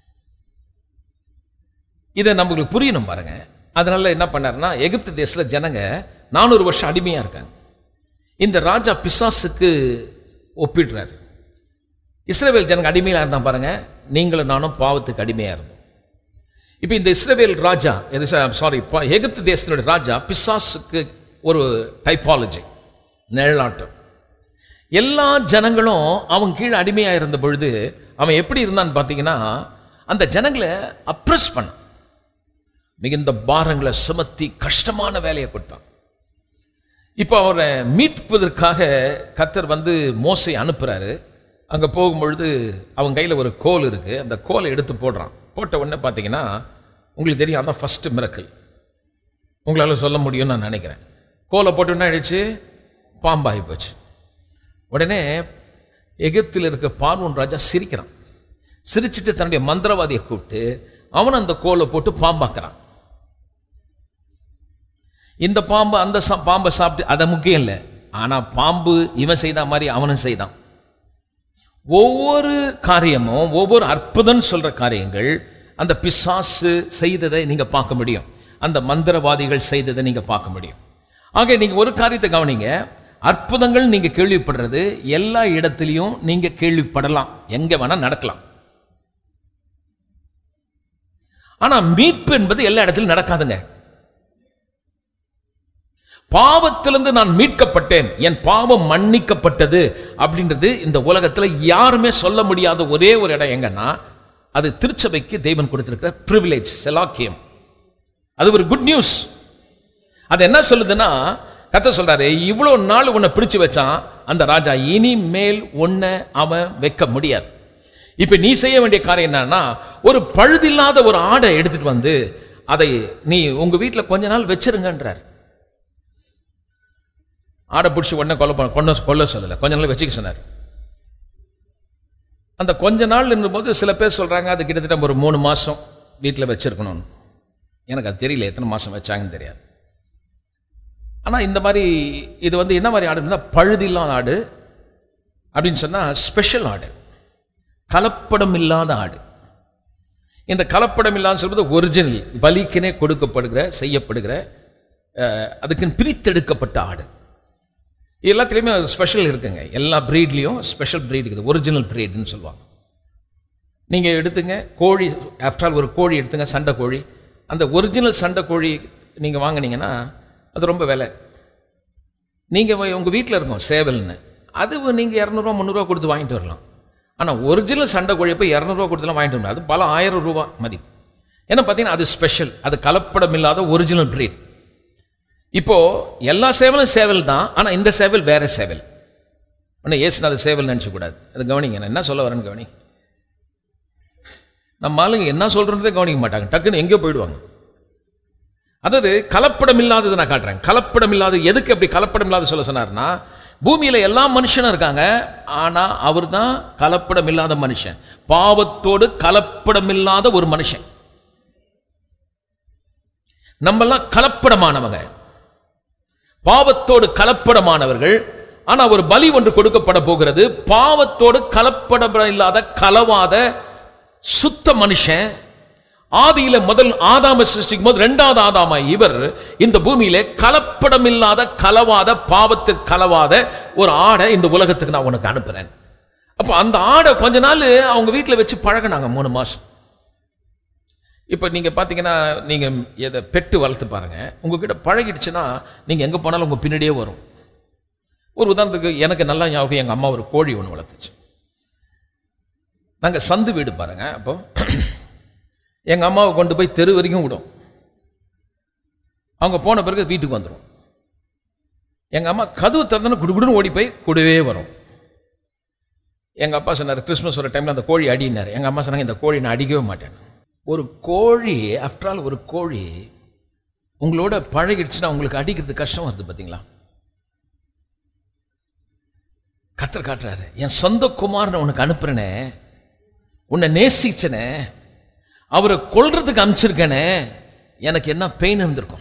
இதை நம்மளுக்கு புரியணும் பாருங்க அதனால என்ன பண்ணாருன்னா எகிப்து தேசத்தில் ஜனங்க நானூறு வருஷம் அடிமையா இருக்காங்க இந்த ராஜா பிசாசுக்கு ஒப்பிடுறாரு இஸ்ரேவேல் ஜனங்க அடிமையாக இருந்தான் பாருங்க நீங்களும் நானும் பாவத்துக்கு அடிமையாக இருந்தோம் இப்போ இந்த இஸ்ரேவேல் ராஜா சாரி எகிப்து தேசத்தினுடைய ராஜா பிசாசுக்கு ஒரு டைப்பாலஜி நிழலாட்டம் எல்லா ஜனங்களும் அவன் கீழே அடிமையாக இருந்த பொழுது அவன் எப்படி இருந்தான்னு பார்த்தீங்கன்னா அந்த ஜனங்களை அப்ரெஸ் பண்ண மிகுந்த பாரங்களை சுமத்தி கஷ்டமான வேலையை கொடுத்தான் இப்போ அவரை மீட்பதற்காக கத்தர் வந்து மோசை அனுப்புறாரு அங்கே போகும்பொழுது அவன் கையில் ஒரு கோல் இருக்கு அந்த கோலை எடுத்து போடுறான் போட்ட உடனே பார்த்தீங்கன்னா உங்களுக்கு தெரியும் அதான் ஃபர்ஸ்ட் மிரக்கல் உங்களால் சொல்ல முடியும்னு நான் நினைக்கிறேன் கோலை போட்டு என்ன ஆயிடுச்சு பாம்பாகி போச்சு உடனே எகிப்தில் இருக்க பார்வன் ராஜா சிரிக்கிறான் சிரிச்சிட்டு தன்னுடைய மந்திரவாதியை கூப்பிட்டு அவன் அந்த கோலை போட்டு பாம்பாக்குறான் இந்த பாம்பு அந்த சா- பாம்பை சாப்பிட்டு அதை முக்கியம் இல்லை ஆனா பாம்பு இவன் செய்த மாதிரி அவனும் செய்தான் ஒவ்வொரு காரியமும் ஒவ்வொரு அற்புதம் சொல்ற காரியங்கள் அந்த பிசாசு செய்ததை நீங்க பார்க்க முடியும் அந்த மந்திரவாதிகள் செய்ததை நீங்க பார்க்க முடியும் ஆக நீங்க ஒரு காரியத்தை கவனிங்க அற்புதங்கள் நீங்க கேள்விப்படுறது எல்லா இடத்துலையும் நீங்க கேள்விப்படலாம் எங்க வேணா நடக்கலாம் ஆனா மீட்பு என்பது எல்லா இடத்திலும் நடக்காதுங்க பாவத்திலிருந்து நான் மீட்கப்பட்டேன் என் பாவம் மன்னிக்கப்பட்டது அப்படின்றது இந்த உலகத்துல யாருமே சொல்ல முடியாத ஒரே ஒரு இடம் எங்கன்னா அது திருச்சபைக்கு தேவன் கொடுத்திருக்கிற பிரிவிலேஜ் செலாக்கியம் அது ஒரு குட் நியூஸ் அது என்ன சொல்லுதுன்னா கத்த சொல்றாரு இவ்வளவு நாள் உன்னை பிடிச்சு வச்சான் அந்த ராஜா இனிமேல் உன்னை அவன் வைக்க முடியாது இப்ப நீ செய்ய வேண்டிய காரியம் என்னன்னா ஒரு பழுதில்லாத ஒரு ஆடை எடுத்துட்டு வந்து அதை நீ உங்க வீட்டுல கொஞ்ச நாள் வச்சிருங்கன்றார் ஆடை பிடிச்சி உடனே கொல்ல போ- கொண்டு கொல்ல சொல்லல கொஞ்ச நாள் வச்சுக்க சொன்னார் அந்த கொஞ்ச நாள் போது சில பேர் சொல்றாங்க அது கிட்டத்தட்ட ஒரு மூணு மாசம் வீட்டில் வச்சிருக்கணும்னு எனக்கு அது தெரியல எத்தனை மாசம் வச்சாங்கன்னு தெரியாது ஆனா இந்த மாதிரி இது வந்து என்ன மாதிரி ஆடுன்னா பழுதில்லாத ஆடு அப்படின்னு சொன்னா ஸ்பெஷல் ஆடு கலப்படம் இல்லாத ஆடு இந்த கலப்படம் இல்லாத சொல்வது ஒரிஜினல் பலிக்கினே கொடுக்கப்படுகிற செய்யப்படுகிற அஹ், அதுக்குன்னு பிரித்தெடுக்கப்பட்ட ஆடு எல்லாத்துலேயுமே ஒரு ஸ்பெஷல் இருக்குங்க எல்லா ப்ரீட்லேயும் ஸ்பெஷல் ப்ரீட் இருக்குது ஒரிஜினல் ப்ரீட்னு சொல்லுவாங்க நீங்கள் எடுத்துங்க கோழி ஆஃப்டர் ஆல் ஒரு கோழி எடுத்துங்க சண்டை கோழி அந்த ஒரிஜினல் சண்டை கோழி நீங்கள் வாங்குனீங்கன்னா அது ரொம்ப விலை நீங்கள் உங்கள் வீட்டில் இருக்கும் சேவல்னு அது நீங்கள் இரநூறுவா முந்நூறுவா கொடுத்து வாங்கிட்டு வரலாம் ஆனால் ஒரிஜினல் சண்டை கோழியை போய் இரநூறுவா கொடுத்துலாம் வாங்கிட்டு வரலாம் அது பல ஆயிரம் ரூபா மதிப்பு ஏன்னா பார்த்தீங்கன்னா அது ஸ்பெஷல் அது கலப்படம் இல்லாத ஒரிஜினல் breed இப்போ எல்லா சேவலும் சேவல் தான் ஆனால் இந்த சேவல் வேற சேவல் ஒன்றும் ஏசுனா அது சேவல் நினச்ச கூடாது அது கவனிங்க நான் என்ன சொல்ல வரேன்னு கவனி நம்ம ஆளுங்க என்ன சொல்றதே கவனிக்க மாட்டாங்க டக்குன்னு எங்கேயோ போயிடுவாங்க அதாவது கலப்படம் இல்லாதது நான் காட்டுறேன் கலப்படம் இல்லாத எதுக்கு அப்படி கலப்படம் இல்லாத சொல்ல சொன்னார்னா பூமியில எல்லா மனுஷனும் இருக்காங்க ஆனா அவர் தான் கலப்படம் இல்லாத மனுஷன் பாவத்தோடு கலப்படம் இல்லாத ஒரு மனுஷன் நம்மெல்லாம் கலப்படமானவங்க பாவத்தோடு கலப்படமானவர்கள் ஆனா ஒரு பலி ஒன்று கொடுக்கப்பட போகிறது பாவத்தோடு கலப்படம் இல்லாத கலவாத சுத்த மனுஷன் ஆதியில முதல் ஆதாம சிருஷ்டிக்கும் போது இரண்டாவது ஆதாம இவர் இந்த பூமியிலே கலப்படம் இல்லாத கலவாத பாவத்தில் கலவாத ஒரு ஆடை இந்த உலகத்துக்கு நான் உனக்கு அனுப்புறேன் அப்போ அந்த ஆடை கொஞ்ச நாள் அவங்க வீட்டில் வச்சு பழகுனாங்க மூணு மாசம் இப்போ நீங்கள் பார்த்தீங்கன்னா நீங்கள் எதை பெட்டு வளர்த்து பாருங்க உங்ககிட்ட பழகிடுச்சுன்னா நீங்கள் எங்கே போனாலும் உங்கள் பின்னாடியே வரும் ஒரு உதாரணத்துக்கு எனக்கு நல்லா ஞாபகம் எங்கள் அம்மா ஒரு கோழி ஒன்று வளர்த்துச்சு நாங்கள் சந்து வீடு பாருங்க அப்போ எங்கள் அம்மாவை கொண்டு போய் தெரு வரைக்கும் விடும் அவங்க போன பிறகு வீட்டுக்கு வந்துடும் எங்கள் அம்மா கதவு திறந்தோன்னு குடுகுடுன்னு ஓடி போய் கூடவே வரும் எங்கள் அப்பா சொன்னார் கிறிஸ்மஸ் ஒரு டைமில் அந்த கோழி அடினார் எங்கள் அம்மா சொன்னாங்க இந்த கோழி நான் அடிக்கவே மாட்டேன் ஒரு கோழி ஆஃப்டர் ஆல் ஒரு கோழி உங்களோட பழகிடுச்சுன்னா உங்களுக்கு அடிக்கிறது கஷ்டம் வருது பார்த்தீங்களா கத்தர் காட்டுறாரு என் சொந்த குமாரனை உனக்கு அனுப்புறனே உன்னை நேசிச்சனே அவரை கொல்றதுக்கு அனுப்பிச்சிருக்கனே எனக்கு என்ன பெயின் இருந்திருக்கும்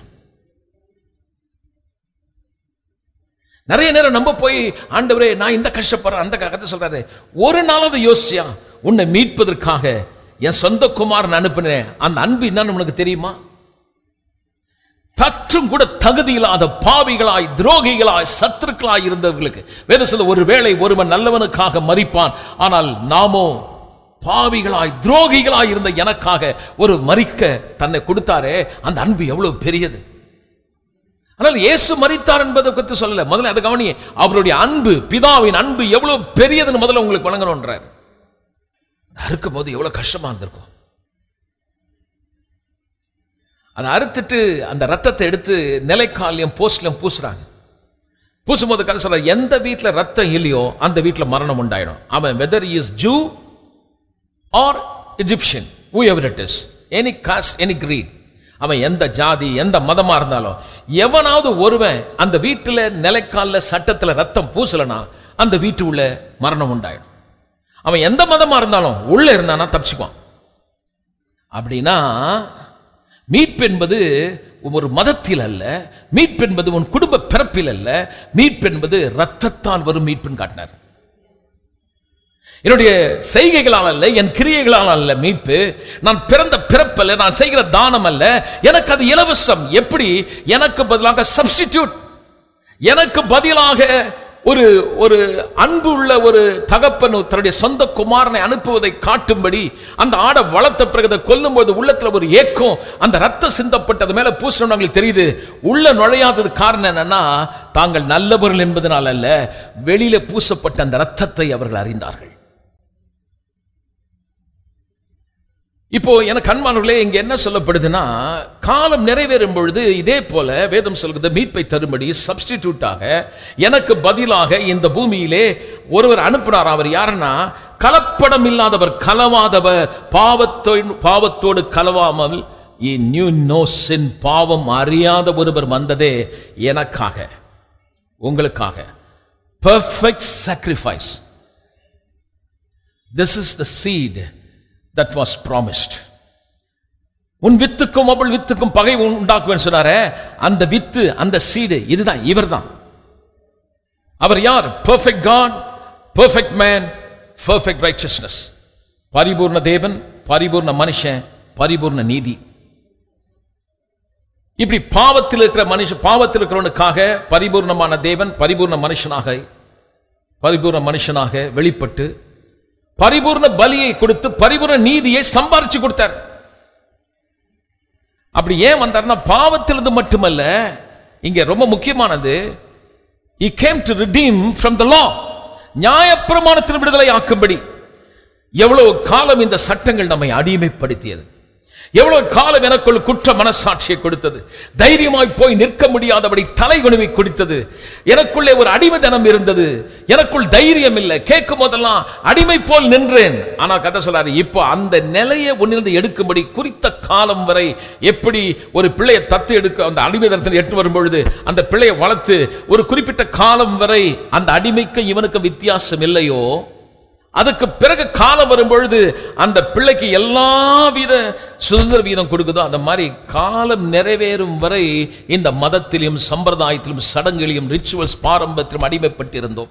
நிறைய நேரம் நம்ம போய் ஆண்டவரே நான் இந்த கஷ்டப்படுறேன் அந்த கதை சொல்றாரு ஒரு நாளாவது யோசிச்சியா உன்னை மீட்பதற்காக என் சொந்த குமாரன் அனுப்பினேன் அந்த அன்பு என்னன்னு உனக்கு தெரியுமா தற்றும் கூட தகுதி இல்லாத பாவிகளாய் துரோகிகளாய் சத்துருக்களாய் இருந்தவர்களுக்கு வேத சொல்ல ஒருவேளை ஒருவன் நல்லவனுக்காக மறிப்பான் ஆனால் நாமோ பாவிகளாய் துரோகிகளாய் இருந்த எனக்காக ஒரு மறிக்க தன்னை கொடுத்தாரே அந்த அன்பு எவ்வளவு பெரியது ஆனால் இயேசு மரித்தார் என்பதை பற்றி சொல்லல முதல்ல அதை கவனியே அவருடைய அன்பு பிதாவின் அன்பு எவ்வளவு பெரியதுன்னு முதல்ல உங்களுக்கு வழங்கணுன்றார் அறுக்கும் போது எவ்வளவு கஷ்டமா இருந்திருக்கும் அதை அறுத்துட்டு அந்த ரத்தத்தை எடுத்து நிலைக்காலியம் போஸ்ட்லையும் பூசுறாங்க பூசும்போது கதை சொல்ற எந்த வீட்டில் ரத்தம் இல்லையோ அந்த வீட்டில் மரணம் உண்டாயிடும் அவன் whether is Jew or Egyptian whoever it is any caste any creed அவன் எந்த ஜாதி எந்த மதமா இருந்தாலும் எவனாவது ஒருவன் அந்த வீட்டில் நிலைக்கால சட்டத்துல ரத்தம் பூசலனா அந்த வீட்டு உள்ள மரணம் உண்டாயிடும் அவன் எந்த மதமா இருந்தாலும் உள்ள இருந்தானா தப்பிச்சுக்குவான் அப்படின்னா மீட்பு என்பது ஒரு மதத்தில் அல்ல மீட்பு என்பது உன் குடும்ப பிறப்பில் அல்ல மீட்பு என்பது ரத்தத்தால் வரும் மீட்புன்னு காட்டினார் என்னுடைய செய்கைகளால் அல்ல என் கிரியைகளால் அல்ல மீட்பு நான் பிறந்த பிறப்பல்ல நான் செய்கிற தானம் அல்ல எனக்கு அது இலவசம் எப்படி எனக்கு பதிலாக சப்ஸ்டிடியூட் எனக்கு பதிலாக ஒரு ஒரு அன்பு உள்ள ஒரு தகப்பன் தன்னுடைய சொந்த குமாரனை அனுப்புவதை காட்டும்படி அந்த ஆடை வளர்த்த பிறகு அதை கொல்லும்போது உள்ளத்துல ஒரு ஏக்கம் அந்த ரத்தம் சிந்தப்பட்டது மேல பூசணவங்களுக்கு தெரியுது உள்ள நுழையாதது காரணம் என்னன்னா தாங்கள் நல்லவர்கள் என்பதனால் அல்ல வெளியில பூசப்பட்ட அந்த ரத்தத்தை அவர்கள் அறிந்தார்கள் இப்போ எனக்கு அன்பானவர்களே இங்க என்ன சொல்லப்படுதுன்னா காலம் நிறைவேறும் பொழுது இதே போல வேதம் சொல்கிறது மீட்பை தரும்படி சப்ஸ்டிடியூட்டாக எனக்கு பதிலாக இந்த பூமியிலே ஒருவர் அனுப்பினார் அவர் யாருன்னா கலப்படம் இல்லாதவர் கலவாதவர் பாவத்தோ பாவத்தோடு கலவாமல் நியூ நோ சின் பாவம் அறியாத ஒருவர் வந்ததே எனக்காக உங்களுக்காக perfect sacrifice this is the seed that was promised உன் வித்துக்கும் அவள் வித்துக்கும் பகை உண்டாக்குவேன் சொன்னாரே அந்த வித்து அந்த சீடு இதுதான் இவர்தான் அவர் யார் perfect God perfect man perfect righteousness பரிபூர்ண தேவன் பரிபூர்ண மனுஷன் பரிபூர்ண நீதி இப்படி பாவத்தில் இருக்கிற மனுஷன் பாவத்தில் இருக்கிறவனுக்காக பரிபூர்ணமான தேவன் பரிபூர்ண மனுஷனாக பரிபூர்ண மனுஷனாக வெளிப்பட்டு பரிபூர்ண பலியை கொடுத்து பரிபூர்ண நீதியை சம்பாரிச்சு கொடுத்தார் அப்படி ஏன் வந்தார்னா பாவத்திலிருந்து மட்டுமல்ல இங்க ரொம்ப முக்கியமானது he came to redeem from the law நியாயப்பிரமாணத்தின் விடுதலை ஆக்கும்படி எவ்வளவு காலம் இந்த சட்டங்கள் நம்மை அடிமைப்படுத்தியது எவ்வளவு காலம் எனக்குள் குற்ற மனசாட்சியை கொடுத்தது தைரியமாய் போய் நிற்க முடியாதபடி தலை குணுவி குடித்தது எனக்குள்ளே ஒரு அடிமைத்தனம் இருந்தது எனக்குள் தைரியம் இல்லை கேட்கும் போதெல்லாம் அடிமை போல் நின்றேன் ஆனா கதை சொல்லாரு இப்போ அந்த நிலையை உன்னிலிருந்து எடுக்கும்படி குறித்த காலம் வரை எப்படி ஒரு பிள்ளையை தத்து எடுக்க அந்த அடிமைத்தனத்தில் எட்டு வரும் பொழுது அந்த பிள்ளையை வளர்த்து ஒரு குறிப்பிட்ட காலம் வரை அந்த அடிமைக்கும் இவனுக்கும் வித்தியாசம் இல்லையோ அதுக்கு பிறகு காலம் வரும் பொழுது அந்த பிள்ளைக்கு எல்லாவித சுதந்திர வீதம் கொடுக்குதோ அந்த மாதிரி காலம் நிறைவேறும் வரை இந்த மதத்திலும் சம்பிரதாயத்திலும் சடங்குகளிலும் ரிச்சுவல்ஸ் பாரம்பரியத்திலும் அடிமைப்பட்டிருந்தோம்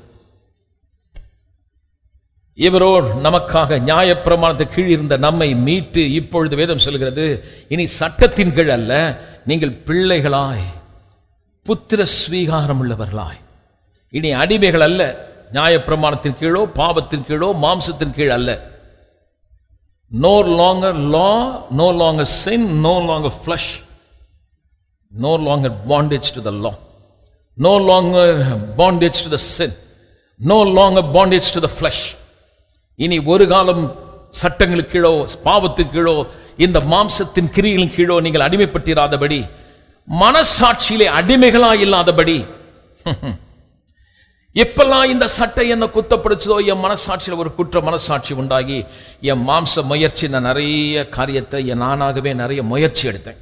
இவரோ நமக்காக நியாயப்பிரமாணத்தை கீழ் இருந்த நம்மை மீட்டு இப்பொழுது வேதம் சொல்கிறது இனி சட்டத்தின் கீழ் அல்ல நீங்கள் பிள்ளைகளாய் புத்திர ஸ்வீகாரம் உள்ளவர்களாய் இனி அடிமைகள் அல்ல நியாயப்பிரமாணத்தின் கீழோ பாவத்தின் கீழோ மாம்சத்தின் கீழ் அல்ல no longer law no longer sin no longer flesh no longer bondage to the law no longer bondage to the sin no longer bondage to the flesh இனி ஒரு காலம் சட்டங்களுக்கு கீழோ பாவத்தின் கீழோ இந்த மாம்சத்தின் கிரிகளின் கீழோ நீங்கள் அடிமைப்பட்டிராதபடி மனசாட்சியிலே அடிமைகளா இல்லாதபடி எப்பெல்லாம் இந்த சட்டை என்ன குத்தப்படுச்சதோ என் மனசாட்சியில் ஒரு குற்ற மனசாட்சி உண்டாகி என் மாம்ச முயற்சி நான் நிறைய காரியத்தை என் நானாகவே நிறைய முயற்சி எடுத்தேன்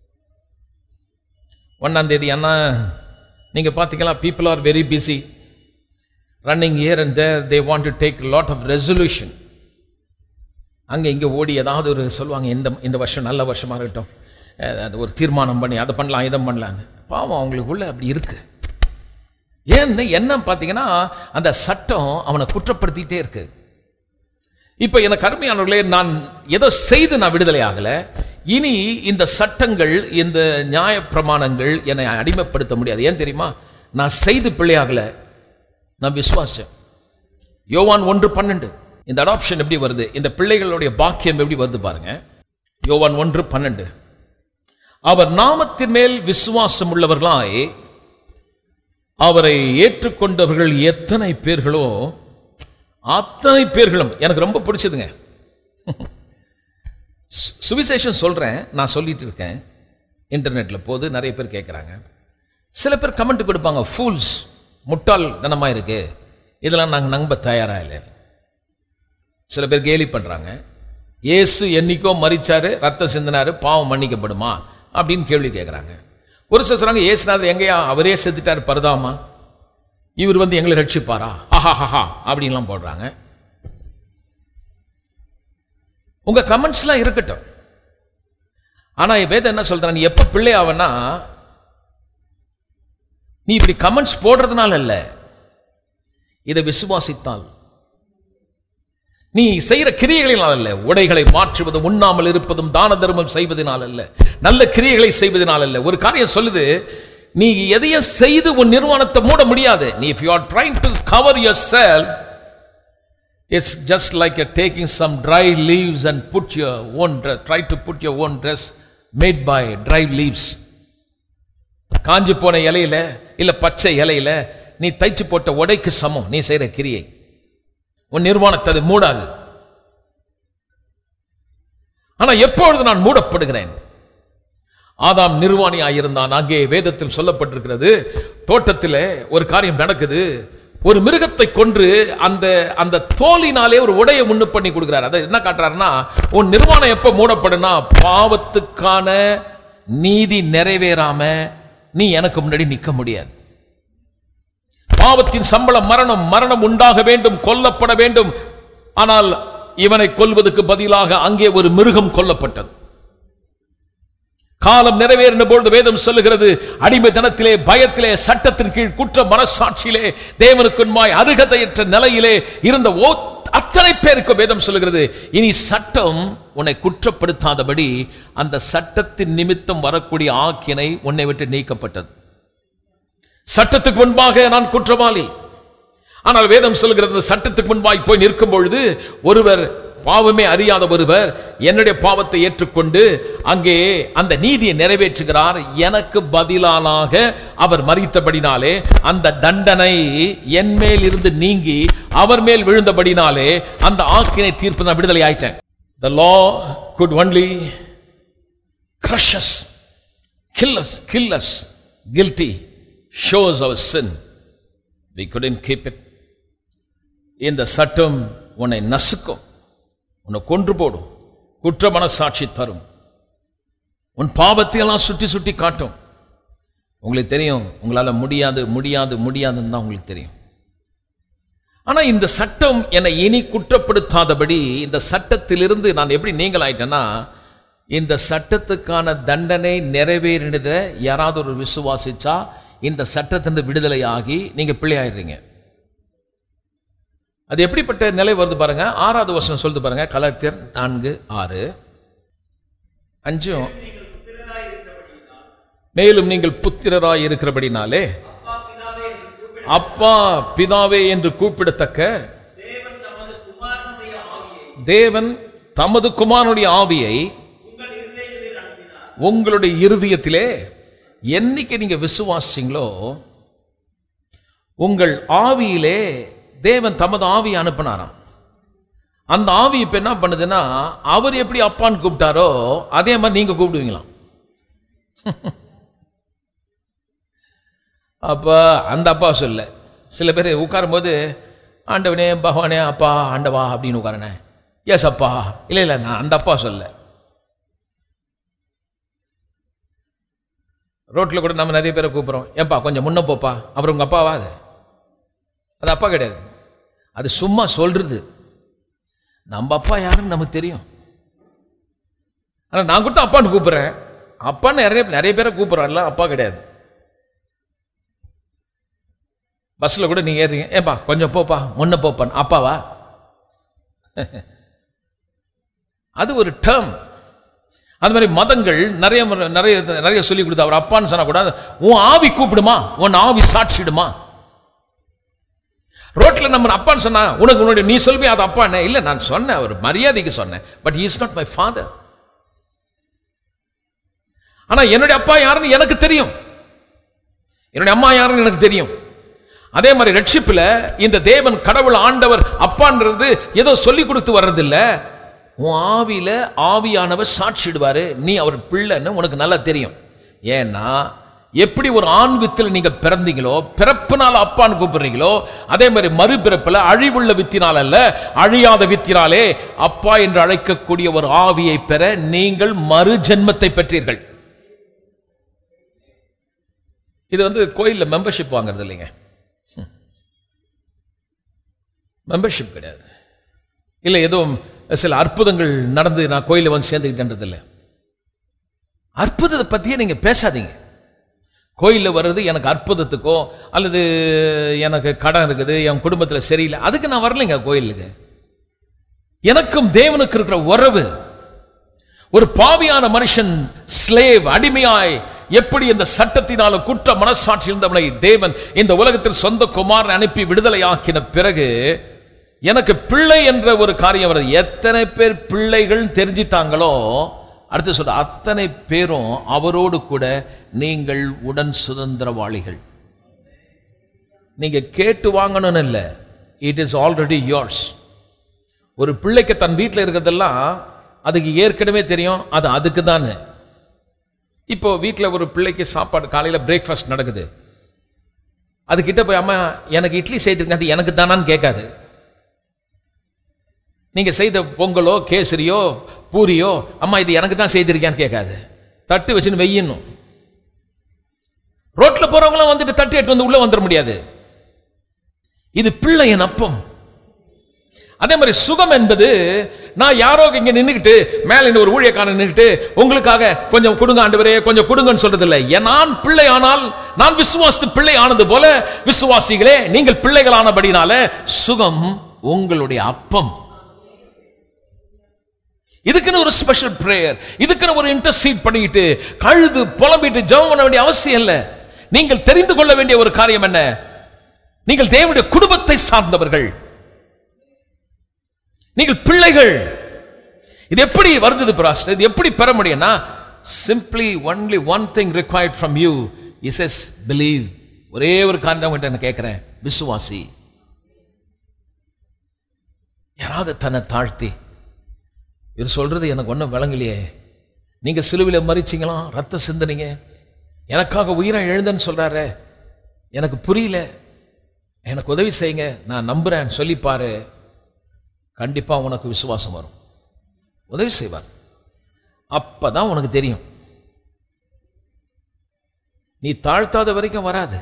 ஒன்னாம் தேதி அண்ணா நீங்க பார்த்தீங்களா people are very busy running year and there they want to take lot of resolution அங்கே இங்கே ஓடி ஏதாவது ஒரு சொல்லுவாங்க இந்த இந்த வருஷம் நல்ல வருஷமா இருக்கட்டும் அஹ் அது ஒரு தீர்மானம் பண்ணி அதை பண்ணலாம் இதை பண்ணலான்னு பாவம் அவங்களுக்குள்ள அப்படி இருக்கு ஏன்னு என்ன பார்த்தீங்கன்னா அந்த சட்டம் அவனை குற்றப்படுத்திட்டே இருக்கு இப்போ எனக்கு அருமையானவர்களே நான் ஏதோ செய்து நான் விடுதலை ஆகல இனி இந்த சட்டங்கள் இந்த நியாய பிரமாணங்கள் என்னை அடிமைப்படுத்த முடியாது ஏன் தெரியுமா நான் செய்து பிள்ளையாகல நான் விசுவாசம் யோவான் ஒன்று பன்னெண்டு இந்த அடாப்ஷன் எப்படி வருது இந்த பிள்ளைகளுடைய பாக்கியம் எப்படி வருது பாருங்க யோவான் ஒன்று பன்னெண்டு அவர் நாமத்தின் மேல் விசுவாசம் உள்ளவர்களாய் அவரை ஏற்றுக்கொண்டவர்கள் எத்தனை பேர்களோ அத்தனை பேர்களும் எனக்கு ரொம்ப பிடிச்சதுங்க சு- சுவிசேஷம் சொல்றேன் நான் சொல்லிட்டு இருக்கேன் இன்டர்நெட்ல போது நிறைய பேர் கேட்குறாங்க சில பேர் கமெண்ட் கொடுப்பாங்க ஃபூல்ஸ் முட்டாள் தனமா இருக்கு இதெல்லாம் நாங்கள் நம்ப தயாரா இல்லை சில பேர் கேலி பண்றாங்க இயேசு என்னைக்கோ மறிச்சாரு ரத்தம் சிந்தினாரு பாவம் மன்னிக்கப்படுமா அப்படின்னு கேள்வி கேட்குறாங்க ஒரு சிலர் சொல்றாங்க இயேசுநாதர் எங்கேயா அவரே செத்துட்டார் பரதாமா இவர் வந்து எங்களை ரட்சிப்பாரா ஆஹா ஹஹா அப்படின்லாம் போடுறாங்க உங்க கமெண்ட்ஸ்லாம் இருக்கட்டும் ஆனா வேதம் என்ன சொல்ற நீ எப்ப பிள்ளை ஆவனா நீ இப்படி கமெண்ட்ஸ் போடுறதுனால அல்ல இதை விசுவாசித்தால் நீ செய்யற கிரியைகளினால் அல்ல உடைகளை மாற்றுவதும் உண்ணாமல் இருப்பதும் தான தர்மம் செய்வதனால் அல்ல நல்ல கிரியைகளை செய்வதனால் அல்ல ஒரு காரியம் சொல்லுது நீ எதையும் செய்து உன் நிர்வாணத்தை மூட முடியாது நீ if you are trying to cover yourself it's just like a taking some dry leaves and put your own try to put your own dress made by dry leaves காஞ்சு போன இலையில இல்ல பச்சை இலையில நீ தைச்சு போட்ட உடைக்கு சமம் நீ செய்யற கிரியை உன் நிர்வாணத்தை அது மூடாது ஆனா எப்பொழுது நான் மூடப்படுகிறேன் ஆதாம் நிர்வாணியாயிருந்தான் அங்கே வேதத்தில் சொல்லப்பட்டிருக்கிறது தோட்டத்திலே ஒரு காரியம் நடக்குது ஒரு மிருகத்தை கொன்று அந்த அந்த தோலினாலே ஒரு உடையை முன்னு பண்ணி கொடுக்கிறார் அதை என்ன காட்டுறாருன்னா உன் நிர்வாணம் எப்ப மூடப்படுனா பாவத்துக்கான நீதி நிறைவேறாம நீ எனக்கு முன்னாடி நிக்க முடியாது பாவத்தின் சம்பளம் மரணம் மரணம் உண்டாக வேண்டும் கொல்லப்பட வேண்டும் ஆனால் இவனை கொல்வதற்கு பதிலாக அங்கே ஒரு மிருகம் கொல்லப்பட்டது காலம் நிறைவேறின பொழுது வேதம் சொல்லுகிறது அடிமைத்தனத்திலே பயத்திலே சட்டத்தின் கீழ் குற்ற மனசாட்சியிலே தேவனுக்குன்மாய் அருகதையற்ற நிலையிலே இருந்த ஓ அத்தனை பேருக்கு வேதம் சொல்லுகிறது இனி சட்டம் உன்னை குற்றப்படுத்தாதபடி அந்த சட்டத்தின் நிமித்தம் வரக்கூடிய ஆக்கினை உன்னை விட்டு நீக்கப்பட்டது சட்டத்துக்கு முன்பாக நான் குற்றவாளி ஆனால் வேதம் சொல்கிறது இந்த சட்டத்துக்கு முன்பாய் போய் நிற்கும் பொழுது ஒருவர் பாவமே அறியாத ஒருவர் என்னுடைய பாவத்தை ஏற்றுக்கொண்டு அங்கே அந்த நீதியை நிறைவேற்றுகிறார் எனக்கு பதிலானாக அவர் மறித்தபடினாலே அந்த தண்டனை என் மேல் இருந்து நீங்கி அவர் மேல் விழுந்தபடினாலே அந்த ஆக்கினை தீர்ப்பு நான் விடுதலை ஆயிட்டேன் the law could only crush us kill us kill us guilty shows our sin we couldn't keep it இந்த சட்டம் உன்னை நசுக்கும் உன்னை கொன்று போடும் குற்ற மனசாட்சி தரும் உன் பாவத்தை எல்லாம் சுட்டி சுட்டி காட்டும் உங்களுக்கு தெரியும் உங்களால முடியாது முடியாது முடியாதுன்னு தான் உங்களுக்கு தெரியும் ஆனா இந்த சட்டம் என்னை இனி குற்றப்படுத்தாதபடி இந்த சட்டத்திலிருந்து நான் எப்படி நீங்கள் ஆயிட்டேன்னா இந்த சட்டத்துக்கான தண்டனை நிறைவேறினத யாராவது ஒரு விசுவாசிச்சா இந்த சட்டத்திலிருந்து விடுதலை ஆகி நீங்க பிள்ளையாயிடுறீங்க அது எப்படிப்பட்ட நிலை வருது பாருங்க ஆறாவது வருஷம் சொல்லுது பாருங்க கலத்தியர் நான்கு ஆறு அஞ்சும் மேலும் நீங்கள் புத்திரராய் இருக்கிறபடினாலே அப்பா பிதாவே என்று கூப்பிடத்தக்க தேவன் தமது குமாரனுடைய ஆவியை உங்களுடைய இருதயத்திலே என்னைக்கு நீங்க விசுவாசிங்களோ உங்கள் ஆவியிலே தேவன் தமது ஆவியை அனுப்பினாராம் அந்த ஆவி இப்ப என்ன பண்ணுதுன்னா அவர் எப்படி அப்பான்னு கூப்பிட்டாரோ அதே மாதிரி நீங்க கூப்பிடுவீங்களாம் அப்ப அந்த அப்பா சொல்ல சில பேர் உட்காரும்போது ஆண்டவனே பகவானே அப்பா ஆண்டவா அப்படின்னு உட்காரனே எஸ் அப்பா இல்லை இல்லை நான் அந்த அப்பா சொல்ல ரோட்டில் கூட நம்ம நிறைய பேரை கூப்பிட்றோம் ஏன்பா கொஞ்சம் முன்ன போப்பா அப்புறம் உங்கள் அப்பாவா அது அது அப்பா கிடையாது அது சும்மா சொல்றது நம்ம அப்பா யாருன்னு நமக்கு தெரியும் ஆனால் நான் கூட அப்பான்னு கூப்பிட்றேன் அப்பான்னு நிறைய நிறைய பேரை கூப்பிட்றான்ல அப்பா கிடையாது பஸ்ஸில் கூட நீங்கள் ஏறுறீங்க ஏப்பா கொஞ்சம் போப்பா முன்ன போப்பான் அப்பாவா அது ஒரு டேர்ம் அது மாதிரி மதங்கள் நிறைய முறை- நிறைய நிறைய சொல்லி கொடுத்து அவர் அப்பான்னு சொன்னா கூட உன் ஆவி கூப்பிடுமா உன் ஆவி சாட்சிடுமா ரோட்ல நம்ம அப்பான்னு சொன்னா உனக்கு உன்னுடைய நீ சொல்வி அது அப்பான்னு இல்ல நான் சொன்னேன் ஒரு மரியாதைக்கு சொன்னேன் but is not my father ஆனா என்னுடைய அப்பா யாருன்னு எனக்கு தெரியும் என்னுடைய அம்மா யாருன்னு எனக்கு தெரியும் அதே மாதிரி ரட்சிப்புல இந்த தேவன் கடவுள் ஆண்டவர் அப்பான்றது ஏதோ சொல்லி கொடுத்து வர்றதில்ல உன் ஆவியில ஆவியானவர் சாட்சிடுவாரு நீ அவர் பிள்ளைன்னு உனக்கு நல்லா தெரியும் ஏன்னா எப்படி ஒரு ஆண் வித்தில் நீங்க பிறந்தீங்களோ பிறப்பினால அப்பான்னு கூப்பிடுறீங்களோ அதே மாதிரி மறுபிறப்புல அழிவுள்ள வித்தினால் அல்ல அழியாத வித்தினாலே அப்பா என்று அழைக்கக்கூடிய ஒரு ஆவியை பெற நீங்கள் மறு ஜென்மத்தை பெற்றீர்கள் இது வந்து கோயில்ல மெம்பர்ஷிப் வாங்குறது இல்லைங்க மெம்பர்ஷிப் கிடையாது இல்லை ஏதோ சில அற்புதங்கள் நடந்து நான் கோயிலில் வந்து சேர்ந்துக்கிட்டேன்றது இல்லை அற்புதத்தை பத்தியே நீங்க பேசாதீங்க கோயிலில் வர்றது எனக்கு அற்புதத்துக்கோ அல்லது எனக்கு கடன் இருக்குது என் குடும்பத்தில் சரியில்லை அதுக்கு நான் வரலைங்க கோயிலுக்கு எனக்கும் தேவனுக்கு இருக்கிற உறவு ஒரு பாவியான மனுஷன் ஸ்லேவ் அடிமையாய் எப்படி இந்த சட்டத்தினால குற்ற மனசாட்சி இருந்தவனை தேவன் இந்த உலகத்தில் சொந்த குமாரன் அனுப்பி விடுதலையாக்கின பிறகு எனக்கு பிள்ளை என்ற ஒரு காரியம் வருது எத்தனை பேர் பிள்ளைகள் தெரிஞ்சிட்டாங்களோ அடுத்து சொல்ற அத்தனை பேரும் அவரோடு கூட நீங்கள் உடன் சுதந்திரவாளிகள் நீங்க கேட்டு வாங்கணும்னு இல்லை இட் இஸ் ஆல்ரெடி yours ஒரு பிள்ளைக்கு தன் வீட்டில் இருக்கிறதெல்லாம் அதுக்கு ஏற்கனவே தெரியும் அது அதுக்கு தானே இப்போ வீட்டில் ஒரு பிள்ளைக்கு சாப்பாடு காலையில் பிரேக்ஃபாஸ்ட் நடக்குது அது கிட்ட போய் அம்மா எனக்கு இட்லி செய்திருங்க அது எனக்கு தானான்னு கேட்காது நீங்க செய்த பொங்கலோ கேசரியோ பூரியோ அம்மா இது எனக்கு தான் செய்திருக்கியான்னு கேட்காது தட்டு வச்சுன்னு வெய்யணும் ரோட்ல போறவங்களாம் வந்துட்டு தட்டு எட்டு வந்து உள்ள வந்துட முடியாது இது பிள்ளையின் அப்பம் அதே மாதிரி சுகம் என்பது நான் யாரோ இங்க நின்னுக்கிட்டு மேல இந்த ஒரு ஊழியக்காரன் நின்னுக்கிட்டு உங்களுக்காக கொஞ்சம் கொடுங்க ஆண்டவரே கொஞ்சம் கொடுங்கன்னு சொல்றது இல்லை என் நான் பிள்ளை ஆனால் நான் விசுவாசித்து பிள்ளை ஆனது போல விசுவாசிகளே நீங்கள் பிள்ளைகளானபடினால சுகம் உங்களுடைய அப்பம் இதுக்குன்னு ஒரு ஸ்பெஷல் பிரேயர் இதுக்குன்னு ஒரு இன்டர்சீட் பண்ணிக்கிட்டு கழுது புலம்பிட்டு ஜெபம் பண்ண வேண்டிய அவசியம் இல்லை நீங்கள் தெரிந்து கொள்ள வேண்டிய ஒரு காரியம் என்ன நீங்கள் தேவனுடைய குடும்பத்தை சார்ந்தவர்கள் நீங்கள் பிள்ளைகள் இது எப்படி வருது பிராஸ்டர் இது எப்படி பெற முடியும்னா simply only one thing required from you is yes believe ஒரே ஒரு காரணம் உங்கள்கிட்ட நான் கேட்கிறேன் விசுவாசி யாராவது தன்னை தாழ்த்தி இவர் சொல்றது எனக்கு ஒன்றும் விளங்கலையே நீங்க சிலுவையில் மறிச்சிங்களாம் ரத்த சிந்தனீங்க எனக்காக உயிரை எழுந்தன்னு சொல்றாரு எனக்கு புரியல எனக்கு உதவி செய்யுங்க நான் நம்புறேன் சொல்லிப்பாரு கண்டிப்பா உனக்கு விசுவாசம் வரும் உதவி செய்வார் அப்பதான் உனக்கு தெரியும் நீ தாழ்த்தாத வரைக்கும் வராது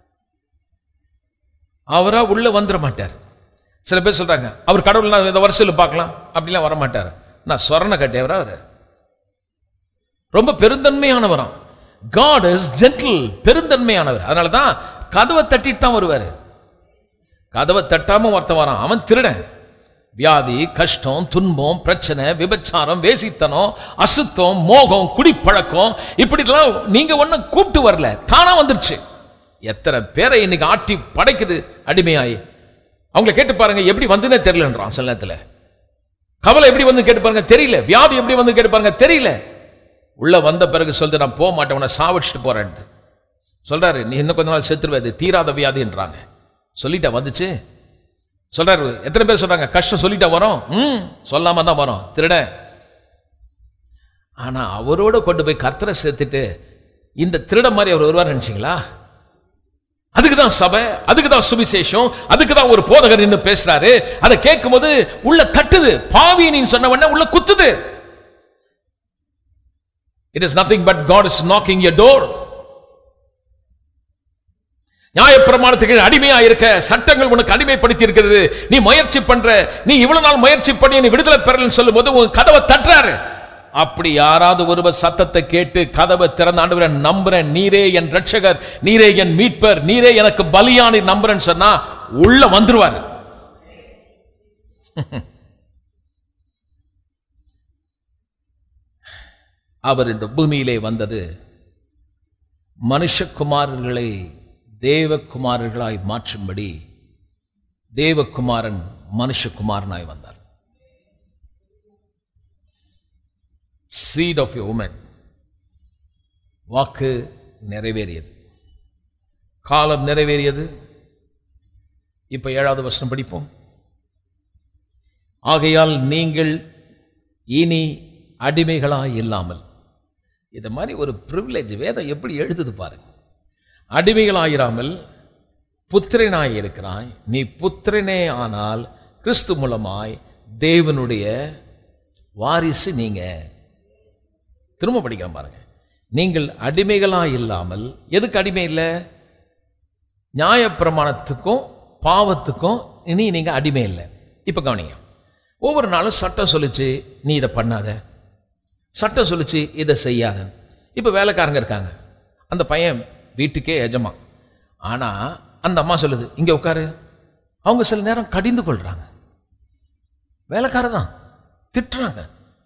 அவரா உள்ள வந்துட மாட்டார் சில பேர் சொல்றாங்க அவர் கடவுள் நான் இந்த வருஷத்தில் பார்க்கலாம் அப்படிலாம் வர மாட்டார் நான் சொரண கட்டியவரா அவரு ரொம்ப பெருந்தன்மையானவராம் காட் இஸ் ஜென்டில் பெருந்தன்மையானவர் அதனால தான் கதவை தட்டிட்டு தான் வருவார் கதவை தட்டாம ஒருத்தன் வரான் அவன் திருடன் வியாதி கஷ்டம் துன்பம் பிரச்சனை விபச்சாரம் வேசித்தனம் அசுத்தம் மோகம் குடிப்பழக்கம் இப்படிலாம் நீங்க ஒன்னும் கூப்பிட்டு வரல தானா வந்துருச்சு எத்தனை பேரை இன்னைக்கு ஆட்டி படைக்குது அடிமையாயி அவங்கள கேட்டு பாருங்க எப்படி வந்துன்னே தெரியலன்றான் சில நேரத்துல கவலை எப்படி வந்து கேட்டு பாருங்க தெரியல வியாதி எப்படி வந்து கேட்டு பாருங்க தெரியல உள்ள வந்த பிறகு சொல்லிட்டு நான் போக மாட்டேன் உன்னை சாவடிச்சுட்டு போறேன்ட்டு சொல்றாரு நீ இன்னும் கொஞ்ச நாள் செத்துருவது தீராத வியாதின்றாங்க சொல்லிட்டா வந்துச்சு சொல்றாரு எத்தனை பேர் சொல்றாங்க கஷ்டம் சொல்லிட்டா வரும் ம் சொல்லாம தான் வரும் திருட ஆனா அவரோட கொண்டு போய் கர்த்தரை சேர்த்துட்டு இந்த திருட மாதிரி அவர் வருவார் நினைச்சீங்களா அதுக்கு தான் சபை அதுக்கு தான் சுவிசேஷம் அதுக்கு தான் ஒரு போதகர் நின்று பேசுறாரு அதை கேட்கும்போது உள்ள தட்டுது பாவி நீ சொன்ன உடனே உள்ள குத்துது it is nothing but God is knocking a door நியாயப்பிரமாணத்துக்கு அடிமையா இருக்க சட்டங்கள் உனக்கு அடிமைப்படுத்தி இருக்கிறது நீ முயற்சி பண்ற நீ இவ்வளவு நாள் முயற்சி பண்ணி நீ விடுதலை பெறலன்னு சொல்லும் போது உன் கதவை தட்டுறாரு அப்படி யாராவது ஒருவர் சத்தத்தை கேட்டு கதவை திறந்த ஆண்டவரை நம்புறேன் நீரே என் ரட்சகர் நீரே என் மீட்பர் நீரே எனக்கு பலியானி நம்புறேன்னு சொன்னா உள்ள வந்துருவாரு அவர் இந்த பூமியிலே வந்தது மனுஷகுமாரர்களை தேவகுமாரர்களாய் மாற்றும்படி தேவகுமாரன் மனுஷகுமாரனாய் வந்தார் சீட் ஆஃப் எ உமன் வாக்கு நிறைவேறியது காலம் நிறைவேறியது இப்ப ஏழாவது வசனம் படிப்போம் ஆகையால் நீங்கள் இனி அடிமைகளாய் இல்லாமல் இது மாதிரி ஒரு ப்ரிவிலேஜ் வேதம் எப்படி எழுதுது பாருங்க அடிமைகளாயிராமல் புத்திரனாய் இருக்கிறாய் நீ புத்திரனே ஆனால் கிறிஸ்து மூலமாய் தேவனுடைய வாரிசு நீங்க திரும்ப படிக்கிறேன் பாருங்க நீங்கள் அடிமைகளாய் இல்லாமல் எதுக்கு அடிமை இல்லை நியாயப்பிரமாணத்துக்கும் பாவத்துக்கும் இனி நீங்க அடிமை இல்லை இப்ப கவனிங்க ஒவ்வொரு நாளும் சட்டம் சொல்லிச்சு நீ இதை பண்ணாத சட்டம் சொல்லிச்சு இதை செய்யாத இப்போ வேலைக்காரங்க இருக்காங்க அந்த பையன் வீட்டுக்கே எஜமா ஆனா அந்த அம்மா சொல்லுது இங்க உட்காரு அவங்க சில நேரம் கடிந்து கொள்றாங்க வேலைக்காரர் தான் திட்டுறாங்க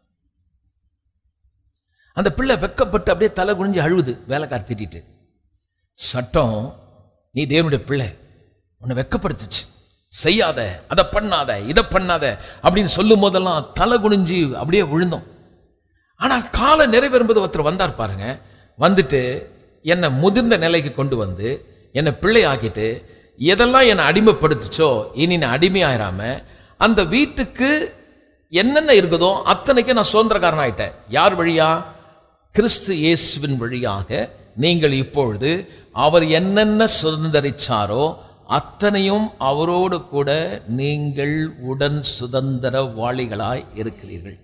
அந்த பிள்ளை வெக்கப்பட்டு அப்படியே தலை குனிஞ்சு அழுவுது வேலைக்கார திட்டிட்டு சட்டம் நீ தேவனுடைய பிள்ளை உன்னை வெக்கப்படுத்துச்சு செய்யாத அதை பண்ணாத இதை பண்ணாத அப்படின்னு சொல்லும் போதெல்லாம் தலை குனிஞ்சு அப்படியே விழுந்தோம் ஆனா காலம் நிறைவேறும்போது ஒருத்தர் வந்தார் பாருங்க வந்துட்டு என்னை முதிர்ந்த நிலைக்கு கொண்டு வந்து என்னை பிள்ளை ஆக்கிட்டு எதெல்லாம் என்னை அடிமைப்படுத்துச்சோ இனி நான் அடிமையாயிராம அந்த வீட்டுக்கு என்னென்ன இருக்குதோ அத்தனைக்கும் நான் சுதந்திரக்காரன் ஆயிட்டேன் யார் வழியா கிறிஸ்து இயேசுவின் வழியாக நீங்கள் இப்பொழுது அவர் என்னென்ன சுதந்திரிச்சாரோ அத்தனையும் அவரோடு கூட நீங்கள் உடன் சுதந்திர வாளிகளாய் இருக்கிறீர்கள்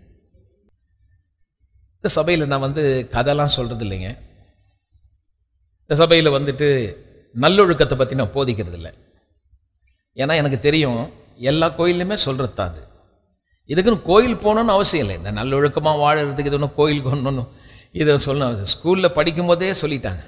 இந்த சபையில் நான் வந்து கதைலாம் சொல்றது இல்லைங்க இந்த சபையில் வந்துட்டு நல்லொழுக்கத்தை பற்றி நான் போதிக்கிறது இல்லை ஏன்னா எனக்கு தெரியும் எல்லா கோயில்லையுமே சொல்கிறது தான் அது இதுக்குன்னு கோயில் போகணும்னு அவசியம் இல்லை இந்த நல்லொழுக்கமாக வாழறதுக்கு இது ஒன்றும் கோயில் கொண்டு இதை சொல்லணும் அவசியம் ஸ்கூலில் படிக்கும் போதே சொல்லிட்டாங்க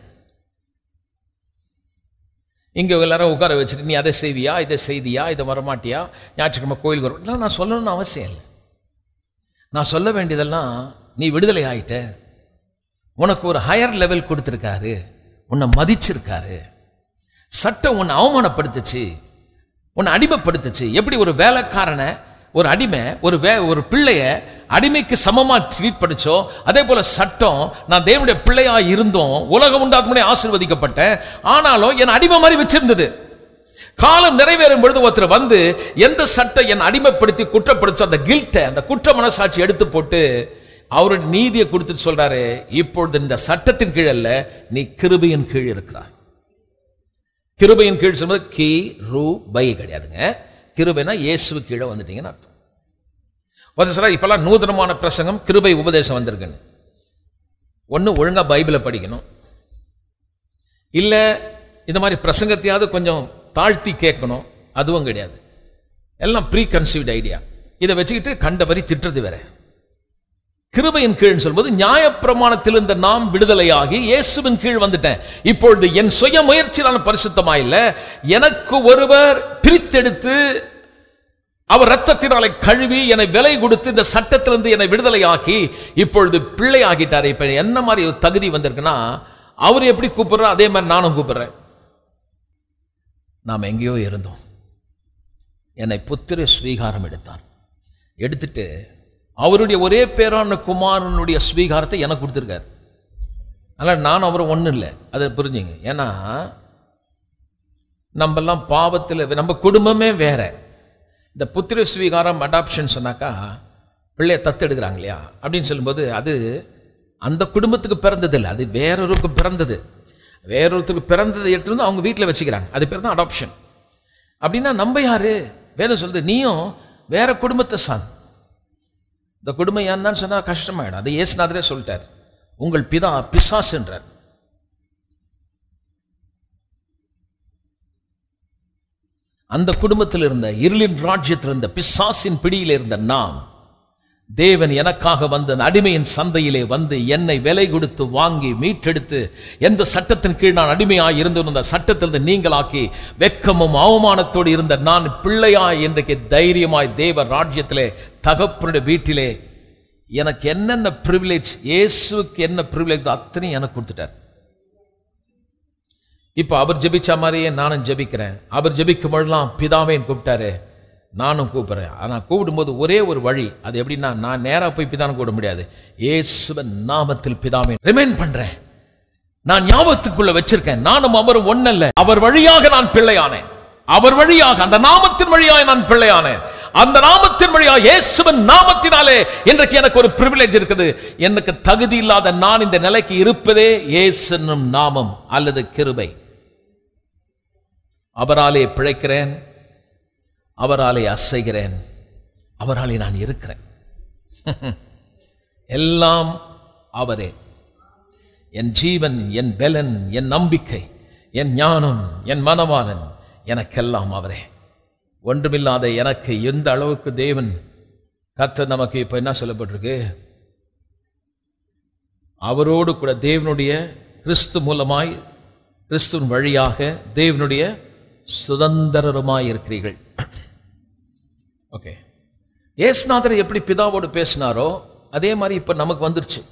இங்கே எல்லாரும் உட்கார வச்சுட்டு நீ அதை செய்வியா இதை செய்தியா இதை வரமாட்டியா ஞாயிற்றுக்கிழமை கோயிலுக்கு வரும் இதெல்லாம் நான் சொல்லணும்னு அவசியம் இல்லை நான் சொல்ல வேண்டியதெல்லாம் நீ விடுதலை ஆயிட்ட உனக்கு ஒரு ஹையர் லெவல் கொடுத்துருக்காரு உன்னை மதிச்சிருக்காரு சட்டம் உன்னை அவமானப்படுத்துச்சு உன்னை அடிமைப்படுத்துச்சு எப்படி ஒரு வேலைக்காரனை ஒரு அடிமை ஒரு வே ஒரு பிள்ளைய அடிமைக்கு சமமா ட்ரீட் பண்ணிச்சோ அதே போல சட்டம் நான் தேவனுடைய பிள்ளையா இருந்தோம் உலகம் உண்டாத முன்னே ஆசீர்வதிக்கப்பட்டேன் ஆனாலும் என் அடிமை மாதிரி வச்சிருந்தது காலம் நிறைவேறும் பொழுது ஒருத்தர் வந்து எந்த சட்டம் என் அடிமைப்படுத்தி குற்றப்படுத்தோ அந்த கில்ட்டை அந்த குற்ற மனசாட்சி எடுத்து போட்டு அவரு நீதியை கொடுத்துட்டு சொல்றாரு இப்பொழுது இந்த சட்டத்தின் கீழ் அல்ல நீ கிருபையின் கீழ் இருக்கிறாய் கிருபையின் கீழ் சொல்வது கி ரூ பை கிடையாதுங்க கிருபைனா இயேசு கீழே வந்துட்டீங்கன்னு அர்த்தம் ஒரு சிலர் இப்பெல்லாம் நூதனமான பிரசங்கம் கிருபை உபதேசம் வந்திருக்குன்னு ஒன்று ஒழுங்கா பைபிளை படிக்கணும் இல்லை இந்த மாதிரி பிரசங்கத்தையாவது கொஞ்சம் தாழ்த்தி கேட்கணும் அதுவும் கிடையாது எல்லாம் ப்ரீ கன்சீவ்ட் ஐடியா இதை வச்சுக்கிட்டு கண்ட வரி திட்டுறது வேற கிருபையின் கீழ் சொல்வது நியாயப்பிரமாணத்தில் இருந்த நாம் விடுதலையாகி இயேசுவின் கீழ் வந்துட்டேன் இப்பொழுது என் சுய முயற்சியிலான பரிசுத்தமா இல்ல எனக்கு ஒருவர் பிரித்தெடுத்து அவர் ரத்தத்தினாலே கழுவி என்னை விலை கொடுத்து இந்த சட்டத்திலிருந்து என்னை விடுதலையாக்கி இப்பொழுது பிள்ளை ஆகிட்டாரு இப்ப என்ன மாதிரி ஒரு தகுதி வந்திருக்குன்னா அவர் எப்படி கூப்பிடுறோம் அதே மாதிரி நானும் கூப்பிடுறேன் நாம் எங்கேயோ இருந்தோம் என்னை புத்திர ஸ்வீகாரம் எடுத்தார் எடுத்துட்டு அவருடைய ஒரே பேரான குமாரனுடைய ஸ்வீகாரத்தை எனக்கு கொடுத்துருக்காரு அதனால் நான் அவரும் ஒன்றும் இல்லை அதை புரிஞ்சுங்க ஏன்னா நம்மெல்லாம் பாவத்தில் நம்ம குடும்பமே வேற இந்த புத்திர ஸ்வீகாரம் அடாப்ஷன் சொன்னாக்கா பிள்ளைய தத்தெடுக்கிறாங்க இல்லையா அப்படின்னு சொல்லும்போது அது அந்த குடும்பத்துக்கு பிறந்தது இல்லை அது வேறொருக்கு பிறந்தது வேறொருத்தருக்கு பிறந்ததை எடுத்துட்டு வந்து அவங்க வீட்டில் வச்சுக்கிறாங்க அது பேர் தான் அடாப்ஷன் அப்படின்னா நம்ம யாரு வேதம் சொல்லுது நீயும் வேற குடும்பத்தை சார்ந்த இந்த குடும்பம் என்னன்னு சொன்னா கஷ்டமாயிடும் அதை இயேசுநாதரே சொல்லிட்டார் உங்கள் பிதா பிசாஸ் என்றார் அந்த குடும்பத்தில் இருந்த இருளின் ராஜ்யத்தில் இருந்த பிசாசின் பிடியில் இருந்த நாம் தேவன் எனக்காக வந்த அந்த அடிமையின் சந்தையிலே வந்து என்னை விலை கொடுத்து வாங்கி மீட்டெடுத்து எந்த சட்டத்தின் கீழ் நான் அடிமையாய் இருந்தோம் அந்த சட்டத்திலிருந்து நீங்களாக்கி வெக்கமும் அவமானத்தோடு இருந்த நான் பிள்ளையாய் இன்றைக்கு தைரியமாய் தேவ ராஜ்யத்திலே தகப்பனுடைய வீட்டிலே எனக்கு என்னென்ன ப்ரிவிலேஜ் இயேசுவுக்கு என்ன ப்ரிவிலேஜ் அத்தனையும் எனக்கு கொடுத்துட்டார் இப்போ அவர் ஜெபிச்ச மாதிரியே நானும் ஜெபிக்கிறேன் அவர் ஜெபிக்கும் பொழுதுலாம் பிதாவேன்னு கூப்பிட்டாரு நானும் கூப்பிடுறேன் ஆனால் கூப்பிடும்போது ஒரே ஒரு வழி அது எப்படின்னா நான் நேரா போய் பிதான்னு கூப்பிட முடியாது இயேசுவன் நாமத்தில் பிதாவே ரிமைண்ட் பண்றேன் நான் ஞாபகத்துக்குள்ள வச்சிருக்கேன் நானும் அவரும் ஒன்னல்ல அவர் வழியாக நான் பிள்ளையானேன் அவர் வழியாக அந்த நாமத்தின் வழியாக நான் பிள்ளையானேன் அந்த நாமத்தின் வழியாக இயேசுவின் நாமத்தினாலே இன்றைக்கு எனக்கு ஒரு பிரிவிலேஜ் இருக்குது எனக்கு தகுதி இல்லாத நான் இந்த நிலைக்கு இருப்பதே இயேசு என்னும் நாமம் அல்லது கிருபை அவராலே பிழைக்கிறேன் அவராலே அசைகிறேன் அவராலே நான் இருக்கிறேன் எல்லாம் அவரே என் ஜீவன் என் பெலன் என் நம்பிக்கை என் ஞானம் என் மனவாளன் எனக்கெல்லாம் அவரே ஒன்றுமில்லாத எனக்கு எந்த அளவுக்கு தேவன் கர்த்தர் நமக்கு இப்ப என்ன சொல்லப்பட்டிருக்கு அவரோடு கூட தேவனுடைய கிறிஸ்து மூலமாய் கிறிஸ்துவின் வழியாக தேவனுடைய சுதந்திரருமாய் இருக்கிறீர்கள் ஓகே ஏசுநாதர் எப்படி பிதாவோடு பேசினாரோ அதே மாதிரி இப்ப நமக்கு வந்துருச்சு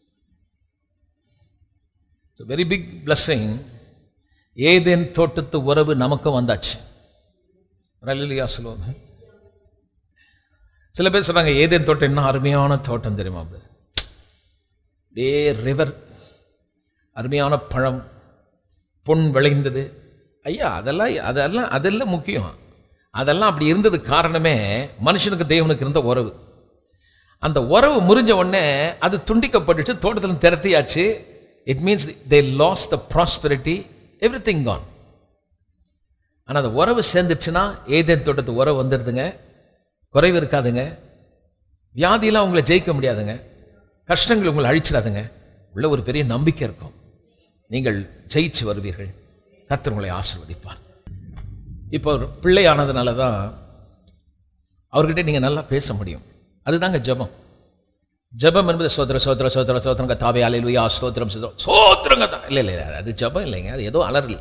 வெரி பிக் பிளஸ்ஸிங் ஏதேன் தோட்டத்து உறவு நமக்கும் வந்தாச்சு இல்லையா சொல்லுவாங்க சில பேர் சொல்றாங்க ஏதேன் தோட்டம் என்ன அருமையான தோட்டம் தெரியுமா அப்படி டே ரிவர் அருமையான பழம் பொன் விளைந்தது ஐயா அதெல்லாம் அதெல்லாம் அதெல்லாம் முக்கியம் அதெல்லாம் அப்படி இருந்தது காரணமே மனுஷனுக்கு தேவனுக்கு இருந்த உறவு அந்த உறவு முறிஞ்ச உடனே அது துண்டிக்கப்பட்டுச்சு தோட்டத்தில் திரத்தியாச்சு it means they lost the prosperity everything gone ஆனால் அந்த உறவு சேர்ந்துச்சுன்னா ஏதேன் தோட்டத்து உறவு வந்துடுதுங்க குறைவு இருக்காதுங்க வியாதியெல்லாம் உங்களை ஜெயிக்க முடியாதுங்க கஷ்டங்கள் உங்களை அழிச்சிடாதுங்க உள்ள ஒரு பெரிய நம்பிக்கை இருக்கும் நீங்கள் ஜெயிச்சு வருவீர்கள் கர்த்தர் உங்களை ஆசிர்வதிப்பார் இப்போ ஒரு பிள்ளையானதுனால தான் அவர்கிட்ட நீங்கள் நல்லா பேச முடியும் அதுதாங்க ஜெபம் ஜெபம் என்பது சோத்திர சோத்திர சோத்திர சோத்திரங்க தாவே அலையிலுயா ஸ்தோத்திரம் சோத்திரம் சோத்திரங்க தான் இல்லை இல்லை அது ஜெபம் இல்லைங்க அது ஏதோ அலறல்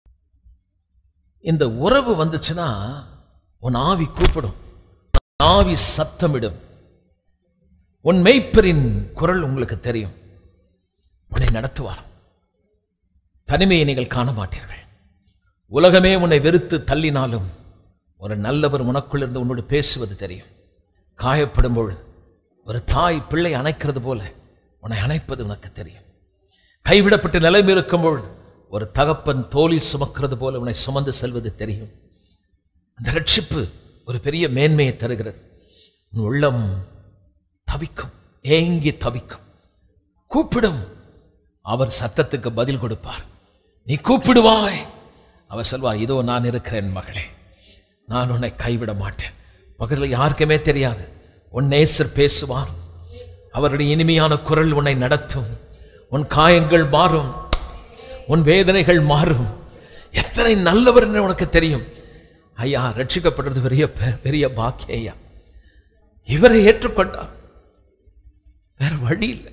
இந்த உறவு வந்துச்சுன்னா உன் ஆவி கூப்பிடும் உன் ஆவி சத்தமிடும் உன் மெய்ப்பரின் குரல் உங்களுக்கு தெரியும் உன்னை நடத்துவார் தனிமையை நீங்கள் காண மாட்டீர்கள் உலகமே உன்னை வெறுத்து தள்ளினாலும் ஒரு நல்லவர் உனக்குள்ளிருந்து உன்னோடு பேசுவது தெரியும் காயப்படும் பொழுது ஒரு தாய் பிள்ளை அணைக்கிறது போல உன்னை அணைப்பது உனக்கு தெரியும் கைவிடப்பட்ட நிலைமை இருக்கும் பொழுது ஒரு தகப்பன் தோழி சுமக்கிறது போல உன்னை சுமந்து செல்வது தெரியும் அந்த ரட்சிப்பு ஒரு பெரிய மேன்மையை தருகிறது உன் உள்ளம் தவிக்கும் ஏங்கி தவிக்கும் கூப்பிடும் அவர் சத்தத்துக்கு பதில் கொடுப்பார் நீ கூப்பிடுவாய் அவர் சொல்வார் இதோ நான் இருக்கிறேன் மகளே நான் உன்னை கைவிட மாட்டேன் பக்கத்தில் யாருக்குமே தெரியாது உன் நேசர் பேசுவார் அவருடைய இனிமையான குரல் உன்னை நடத்தும் உன் காயங்கள் மாறும் உன் வேதனைகள் மாறும் எத்தனை நல்லவர் என்று உனக்கு தெரியும் ஐயா ரட்சிக்கப்படுறது பெரிய பெ- பெரிய பாக்கியம் ஐயா இவரை ஏற்றுக்கொண்டார் வேற வழி இல்லை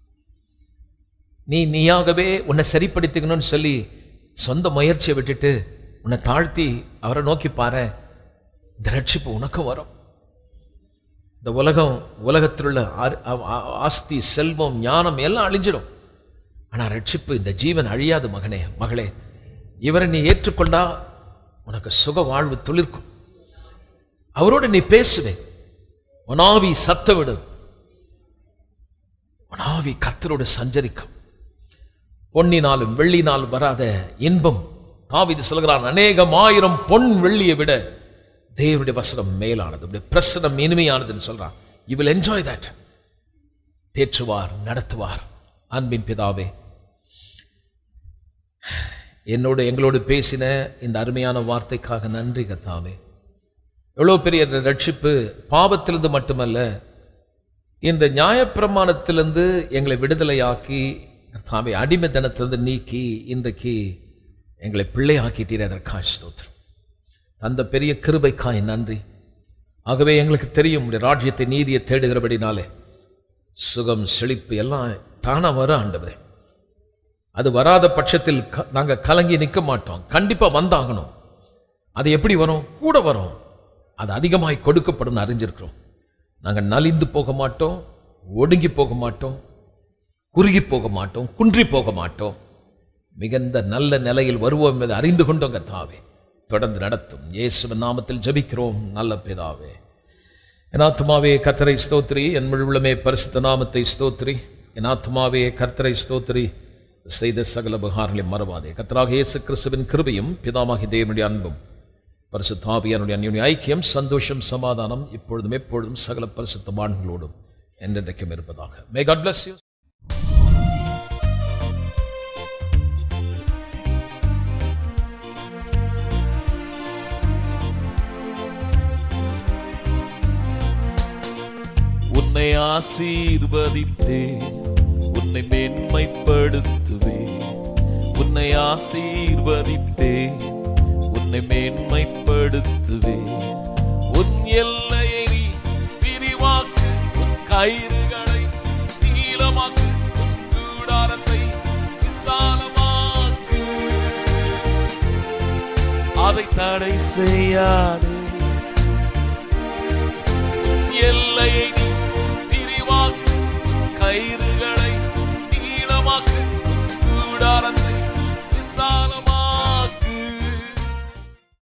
நீ நீயாகவே உன்னை சரிப்படுத்திக்கணும்னு சொல்லி சொந்த முயற்சியை விட்டுட்டு உன்னை தாழ்த்தி அவரை நோக்கி பாரு இந்த ரட்சிப்பு உனக்கும் வரும் இந்த உலகம் உலகத்திலுள்ள ஆர்- ஆ- ஆ- ஆஸ்தி செல்வம் ஞானம் எல்லாம் அழிஞ்சிடும் ஆனா ரட்சிப்பு இந்த ஜீவன் அழியாது மகனே மகளே இவரை நீ ஏற்றுக்கொண்டா உனக்கு சுக வாழ்வு துளிர்க்கும் அவரோடு நீ பேசுவே உனாவி சத்தமிடும் உனாவி கத்தரோடு சஞ்சரிக்கும் பொன்னினாலும் வெள்ளினாலும் வராத இன்பம் தாவீது சொல்கிறான் அநேகம் ஆயிரம் பொன் வெள்ளியை விட தேவனுடைய வசனம் மேலானது உடைய பிரசனம் இனிமையானதுன்னு சொல்றான் யூ வில் என்ஜாய் தட் தேற்றுவார் நடத்துவார் அன்பின் பிதாவே என்னோடு எங்களோடு பேசின இந்த அருமையான வார்த்தைக்காக நன்றி கத்தாவே எவ்வளோ பெரிய ரட்சிப்பு பாவத்திலிருந்து மட்டுமல்ல இந்த நியாயப்பிரமாணத்திலிருந்து எங்களை விடுதலையாக்கி கர்த்தாவே அடிமைத்தனத்திலிருந்து நீக்கி இன்றைக்கு எங்களை பிள்ளையாக்கிட்டீர் அதற்காக ஸ்தோத்திரம் அந்த பெரிய கிருபைக்காய் நன்றி ஆகவே எங்களுக்கு தெரியும் உடைய ராஜ்யத்தை நீதியை தேடுகிறபடினாலே சுகம் செழிப்பு எல்லாம் தானா வரும் ஆண்டவரே அது வராத பட்சத்தில் க- நாங்க கலங்கி நிற்க மாட்டோம் கண்டிப்பா வந்தாகணும் அது எப்படி வரும் கூட வரும் அது அதிகமாய் கொடுக்கப்படும் அறிஞ்சிருக்கிறோம் நாங்கள் நலிந்து போக மாட்டோம் ஒடுங்கி போக மாட்டோம் குறுகி போக மாட்டோம் குன்றி போக மாட்டோம் மிகுந்த நல்ல நிலையில் வருவோம் என்பதை அறிந்து கொண்டோம் கர்த்தாவே தொடர்ந்து நடத்தும் இயேசுவின் நாமத்தில் ஜெபிக்கிறோம் நல்ல பிதாவே என் ஆத்துமாவே கர்த்தரை ஸ்தோத்திரி என் முழுவலுமே பரிசுத்த நாமத்தை ஸ்தோத்திரி என் ஆத்துமாவே கர்த்தரை ஸ்தோத்திரி செய்த சகல புகார்களை மறவாதே கர்த்தராக இயேசு கிறிஸ்துவின் கிருபையும் பிதாமாகி தேவனுடைய அன்பும் பரிசுத்தாவியானுடைய அந்யுடைய ஐக்கியம் சந்தோஷம் சமாதானம் இப்பொழுதும் எப்பொழுதும் சகல பரிசுத்தமான்களோடும் என்றென்றைக்கும் இருப்பதாக மே காட் bless you உன்னை ஆசீர்வதித்தே உன்னை மேன்மைப்படுத்துவே உன்னை ஆசீர்வதித்தே உன்னை மேன்மைப்படுத்துவே உன் எல்லையை நீ விரிவாக்கு உன் கயிறுகளை நீளமாக்கு உன் அதை தடை செய்யாதே எல்லையை நீ விரிவாக்கு கயிறுகளை நீளமாக்கு கூடாரத்தை